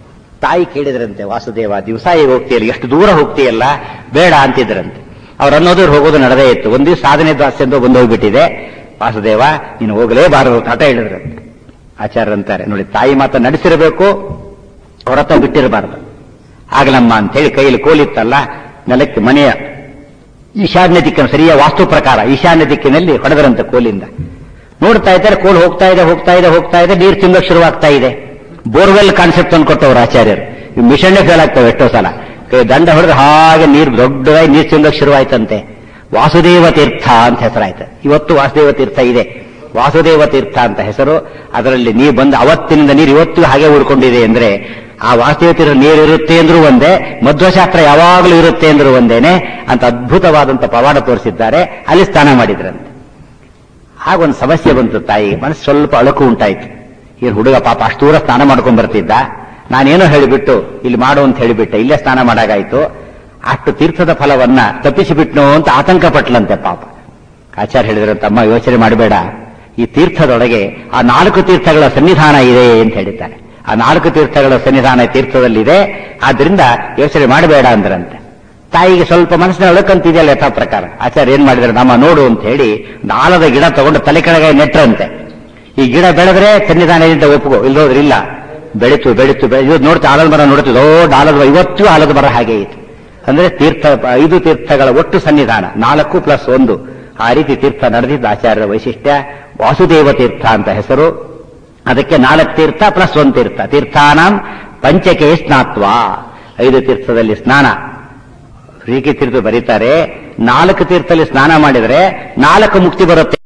ತಾಯಿ ಕೇಳಿದ್ರಂತೆ ವಾಸುದೇವ ದಿವಸ ಈಗ ಹೋಗ್ತೀಯಲ್ಲ ಎಷ್ಟು ದೂರ ಹೋಗ್ತೀಯಲ್ಲ ಬೇಡ ಅಂತಿದ್ರಂತೆ ಅವ್ರು ಅನ್ನೋದು ಇವ್ರು ಹೋಗೋದು ನಡೆದೇ ಇತ್ತು ಒಂದು ದಿವಸ ಸಾಧನೆ ದಾಸ್ತಿ ಅಂತ ಬಂದು ಹೋಗ್ಬಿಟ್ಟಿದೆ ವಾಸುದೇವ ನೀನು ಹೋಗಲೇಬಾರದು ಹಠ ಹೇಳಿದ್ರಂತೆ ಆಚಾರ್ಯರಂತಾರೆ ನೋಡಿ ತಾಯಿ ಮಾತ ನಡೆಸಿರಬೇಕು ಹೊರತ ಬಿಟ್ಟಿರಬಾರದು ಆಗಲಮ್ಮ ಅಂತೇಳಿ ಕೈಯಲ್ಲಿ ಕೋಲಿತ್ತಲ್ಲ ನೆಲಕ್ಕೆ ಮನೆಯ ಈಶಾನ್ಯ ದಿಕ್ಕಿನ ಸರಿಯ ವಾಸ್ತು ಪ್ರಕಾರ ಈಶಾನ್ಯ ದಿಕ್ಕಿನಲ್ಲಿ ಹೊಡೆದರಂತೆ ಕೋಲಿಂದ ನೋಡ್ತಾ ಇದ್ದಾರೆ ಕೋಲ್ ಹೋಗ್ತಾ ಇದೆ ಹೋಗ್ತಾ ಇದೆ ಹೋಗ್ತಾ ಇದೆ ನೀರು ತಿಂಗಕ್ಕೆ ಶುರುವಾಗ್ತಾ ಇದೆ ಬೋರ್ವೆಲ್ ಕಾನ್ಸೆಪ್ಟ್ ಅನ್ಕೊಟ್ಟವ್ರು ಆಚಾರ್ಯರು ಈ ಮಿಷನ್ನೇ ಫೇಲ್ ಆಗ್ತವೆ ಎಷ್ಟೋ ಸಲ ಕೈ ದಂಡ ಹೊಡೆದ್ರೆ ಹಾಗೆ ನೀರು ದೊಡ್ಡದಾಗಿ ನೀರು ತಿಂಗಕ್ಕೆ ಶುರುವಾಯ್ತಂತೆ ವಾಸುದೇವ ತೀರ್ಥ ಅಂತ ಹೆಸರಾಯ್ತು ಇವತ್ತು ವಾಸುದೇವ ತೀರ್ಥ ಇದೆ ವಾಸುದೇವ ತೀರ್ಥ ಅಂತ ಹೆಸರು ಅದರಲ್ಲಿ ನೀರು ಬಂದು ಅವತ್ತಿನಿಂದ ನೀರು ಇವತ್ತು ಹಾಗೆ ಉಳ್ಕೊಂಡಿದೆ ಅಂದ್ರೆ ಆ ವಾಸುದೇವ ತೀರ್ಥ ನೀರು ಇರುತ್ತೆ ಅಂದ್ರೂ ಒಂದೇ ಮಧ್ವಶಾಸ್ತ್ರ ಯಾವಾಗಲೂ ಇರುತ್ತೆ ಅಂದ್ರೂ ಒಂದೇನೆ ಅಂತ ಅದ್ಭುತವಾದಂತ ಪವಾಡ ತೋರಿಸಿದ್ದಾರೆ ಅಲ್ಲಿ ಸ್ನಾನ ಮಾಡಿದ್ರಂತೆ ಹಾಗೊಂದು ಸಮಸ್ಯೆ ಬಂತು ತಾಯಿಗೆ ಮನಸ್ಸು ಸ್ವಲ್ಪ ಅಳಕು ಉಂಟಾಯ್ತು ಈ ಹುಡುಗ ಪಾಪ ಅಷ್ಟು ದೂರ ಸ್ನಾನ ಮಾಡ್ಕೊಂಡ್ ಬರ್ತಿದ್ದ ನಾನೇನೋ ಹೇಳಿಬಿಟ್ಟು ಇಲ್ಲಿ ಮಾಡು ಅಂತ ಹೇಳಿಬಿಟ್ಟೆ ಇಲ್ಲೇ ಸ್ನಾನ ಮಾಡಾಗಾಯ್ತು ಅಷ್ಟು ತೀರ್ಥದ ಫಲವನ್ನ ತಪ್ಪಿಸಿಬಿಟ್ನೋ ಅಂತ ಆತಂಕ ಪಟ್ಲಂತೆ ಪಾಪ ಆಚಾರ್ಯ ಹೇಳಿದ್ರೆ ತಮ್ಮ ಯೋಚನೆ ಮಾಡಬೇಡ ಈ ತೀರ್ಥದೊಳಗೆ ಆ ನಾಲ್ಕು ತೀರ್ಥಗಳ ಸನ್ನಿಧಾನ ಇದೆ ಅಂತ ಹೇಳಿದ್ದಾರೆ ಆ ನಾಲ್ಕು ತೀರ್ಥಗಳ ಸನ್ನಿಧಾನ ತೀರ್ಥದಲ್ಲಿದೆ ಆದ್ರಿಂದ ಯೋಚನೆ ಮಾಡಬೇಡ ಅಂದ್ರಂತೆ ತಾಯಿಗೆ ಸ್ವಲ್ಪ ಮನಸ್ಸಿನ ಒಳಕಂತಿದೆಯಲ್ಲ ಯಥಾ ಪ್ರಕಾರ ಆಚಾರ್ಯ ಏನ್ ಮಾಡಿದ್ರೆ ನಮ್ಮ ನೋಡು ಅಂತ ಹೇಳಿ ಆಲದ ಗಿಡ ತಗೊಂಡು ತಲೆ ಕೆಳಗೆ ನೆಟ್ರಂತೆ ಈ ಗಿಡ ಬೆಳೆದ್ರೆ ಸನ್ನಿಧಾನದಿಂದ ಒಪ್ಪುಗೋ ಇಲ್ಲೋದ್ರೆ ಇಲ್ಲ ಬೆಳೀತು ಬೆಳೀತು ಬೆಳೆ ನೋಡ್ತಾ ಆಲದ ಮರ ನೋಡ್ತು ದೊಡ್ಡ ಆಲದ ಮರ ಇವತ್ತು ಆಲದ ಮರ ಹಾಗೆ ಇತ್ತು ಅಂದ್ರೆ ತೀರ್ಥ ಐದು ತೀರ್ಥಗಳ ಒಟ್ಟು ಸನ್ನಿಧಾನ ನಾಲ್ಕು ಪ್ಲಸ್ ಒಂದು ಆ ರೀತಿ ತೀರ್ಥ ನಡೆದಿದ್ದ ಆಚಾರ್ಯರ ವೈಶಿಷ್ಟ್ಯ ವಾಸುದೇವ ತೀರ್ಥ ಅಂತ ಹೆಸರು ಅದಕ್ಕೆ ನಾಲ್ಕು ತೀರ್ಥ ಪ್ಲಸ್ ಒಂದು ತೀರ್ಥ ತೀರ್ಥಾನಾಂ ಪಂಚಕೆ ಸ್ನಾತ್ವ ಐದು ತೀರ್ಥದಲ್ಲಿ ಸ್ನಾನ ಶ್ರೀಕಿ ತೀರ್ಥ ಬರೀತಾರೆ ನಾಲ್ಕು ತೀರ್ಥದಲ್ಲಿ ಸ್ನಾನ ಮಾಡಿದ್ರೆ ನಾಲ್ಕು ಮುಕ್ತಿ ಬರುತ್ತೆ